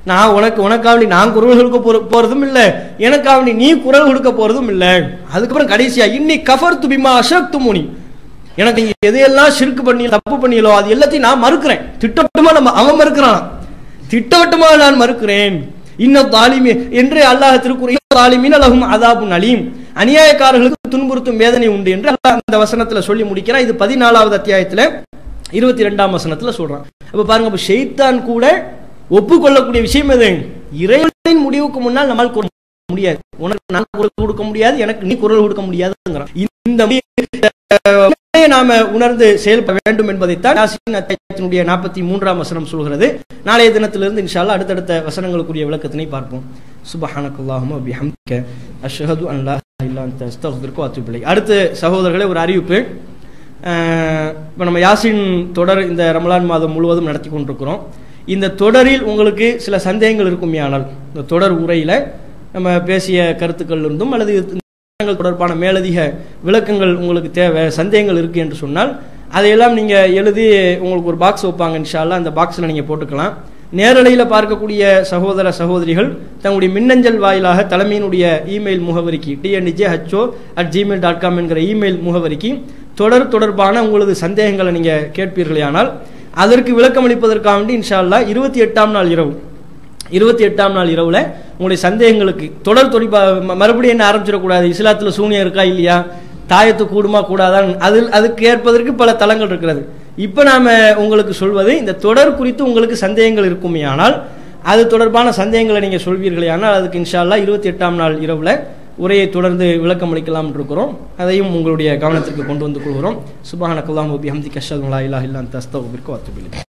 நான் உனக்கு உனக்காவணி நான் குரல் கொடுக்க போற போறதும் இல்ல எனக்காவணி நீ குரல் கொடுக்க போறதும் இல்ல அதுக்கப்புறம் கடைசியா இன்னி கஃபர் துபிமா அசக் துமுனி எனக்கு நீங்க எதையெல்லாம் சிறுக்கு பண்ணி தப்பு பண்ணியலோ அது எல்லாத்தையும் நான் மறுக்கிறேன் திட்டவட்டமா நம்ம அவன் மறுக்கிறான் திட்டவட்டமா நான் மறுக்கிறேன் இன்னும் தாலிமி என்று அல்லாஹ் திருக்குறையில் தாலிமீன் அலகும் அதாபுன் அலீம் அநியாயக்காரர்களுக்கு துன்புறுத்தும் வேதனை உண்டு என்று அல்லாஹ் அந்த வசனத்துல சொல்லி முடிக்கிறான் இது பதினாலாவது அத்தியாயத்துல இருபத்தி ரெண்டாம் வசனத்துல சொல்றான் அப்ப பாருங்க அப்ப ஷெய்தான் கூட ஒப்புக்கொள்ளக்கூடிய விஷயம் எது இறைவனின் முடிவுக்கு முன்னால் நம்மால் கூற முடியாது உனக்கு நான் குரல் கொடுக்க முடியாது எனக்கு நீ குரல் கொடுக்க முடியாதுங்கிறான் இந்த உண்மையை நாம உணர்ந்து செயல்பட வேண்டும் என்பதைத்தான் யாசீன் அத்தியாயத்தினுடைய நாற்பத்தி மூன்றாம் வசனம் சொல்கிறது நாளைய தினத்திலிருந்து இன்ஷால்லா அடுத்தடுத்த வசனங்களுக்குரிய விளக்கத்தினை பார்ப்போம் சுபஹானக்குல்லாஹும பிஹம்திக அஷ்ஹது அன் லா இலாஹ இல்லா அன்த அஸ்தக்ஃபிருக்க வ அத்தூபு இலைக். அடுத்து சகோதரர்களே ஒரு அறிவிப்பு இப்போ நம்ம யாசின் தொடர் இந்த ரமலான் மாதம் முழுவதும் நடத்தி கொண்டிருக்கிறோம் இந்த தொடரில் உங்களுக்கு சில சந்தேகங்கள் இருக்குமே ஆனால் இந்த தொடர் உரையில நம்ம பேசிய கருத்துக்கள் இருந்தும் அல்லது விவரங்கள் தொடர்பான மேலதிக விளக்கங்கள் உங்களுக்கு தேவை சந்தேகங்கள் இருக்கு என்று சொன்னால் அதையெல்லாம் நீங்க எழுதி உங்களுக்கு ஒரு பாக்ஸ் வைப்பாங்க இன்ஷால்லா அந்த பாக்ஸ்ல நீங்க போட்டுக்கலாம் நேரலையில் பார்க்கக்கூடிய சகோதர சகோதரிகள் தங்களுடைய மின்னஞ்சல் வாயிலாக தலைமையினுடைய இமெயில் முகவரிக்கு TNTJ HO at Gmail dot com என்கிற இமெயில் முகவரிக்கு தொடர் தொடர்பான உங்களது சந்தேகங்களை நீங்க கேட்பீர்களேயானால் அதற்கு விளக்கம் அளிப்பதற்காக வேண்டி இன்ஷா அல்லாஹ் இருபத்தி எட்டாம் நாள் இரவு இருபத்தி எட்டாம் நாள் இரவுல உங்களுடைய சந்தேகங்களுக்கு தொடர் தொடிப்பா ம- மறுபடியும் என்ன ஆரம்பிச்சிடக்கூடாது இஸ்லாத்துல சூனியம் இருக்கா இல்லையா தாயத்து கூடுமா கூடாதான் அதில் அதுக்கு ஏற்பதற்கு பல தளங்கள் இருக்கிறது இப்ப நாம உங்களுக்கு சொல்வது இந்த தொடர் குறித்து உங்களுக்கு சந்தேகங்கள் இருக்குமே ஆனால் அது தொடர்பான சந்தேகங்களை நீங்க சொல்வீர்களே ஆனால் அதுக்கு இன்ஷா அல்லாஹ் இருபத்தி எட்டாம் நாள் இரவுல உரையை தொடர்ந்து விளக்கம் அளிக்கலாம் இருக்கிறோம் அதையும் உங்களுடைய கவனத்திற்கு கொண்டு வந்து கொள்கிறோம் சுபஹானக்கல்லாம் ஹம்தி கஷதுல்லா இல்லாஹ் இல்லா அஸ்தகுபிற்கு வாத்துபிலி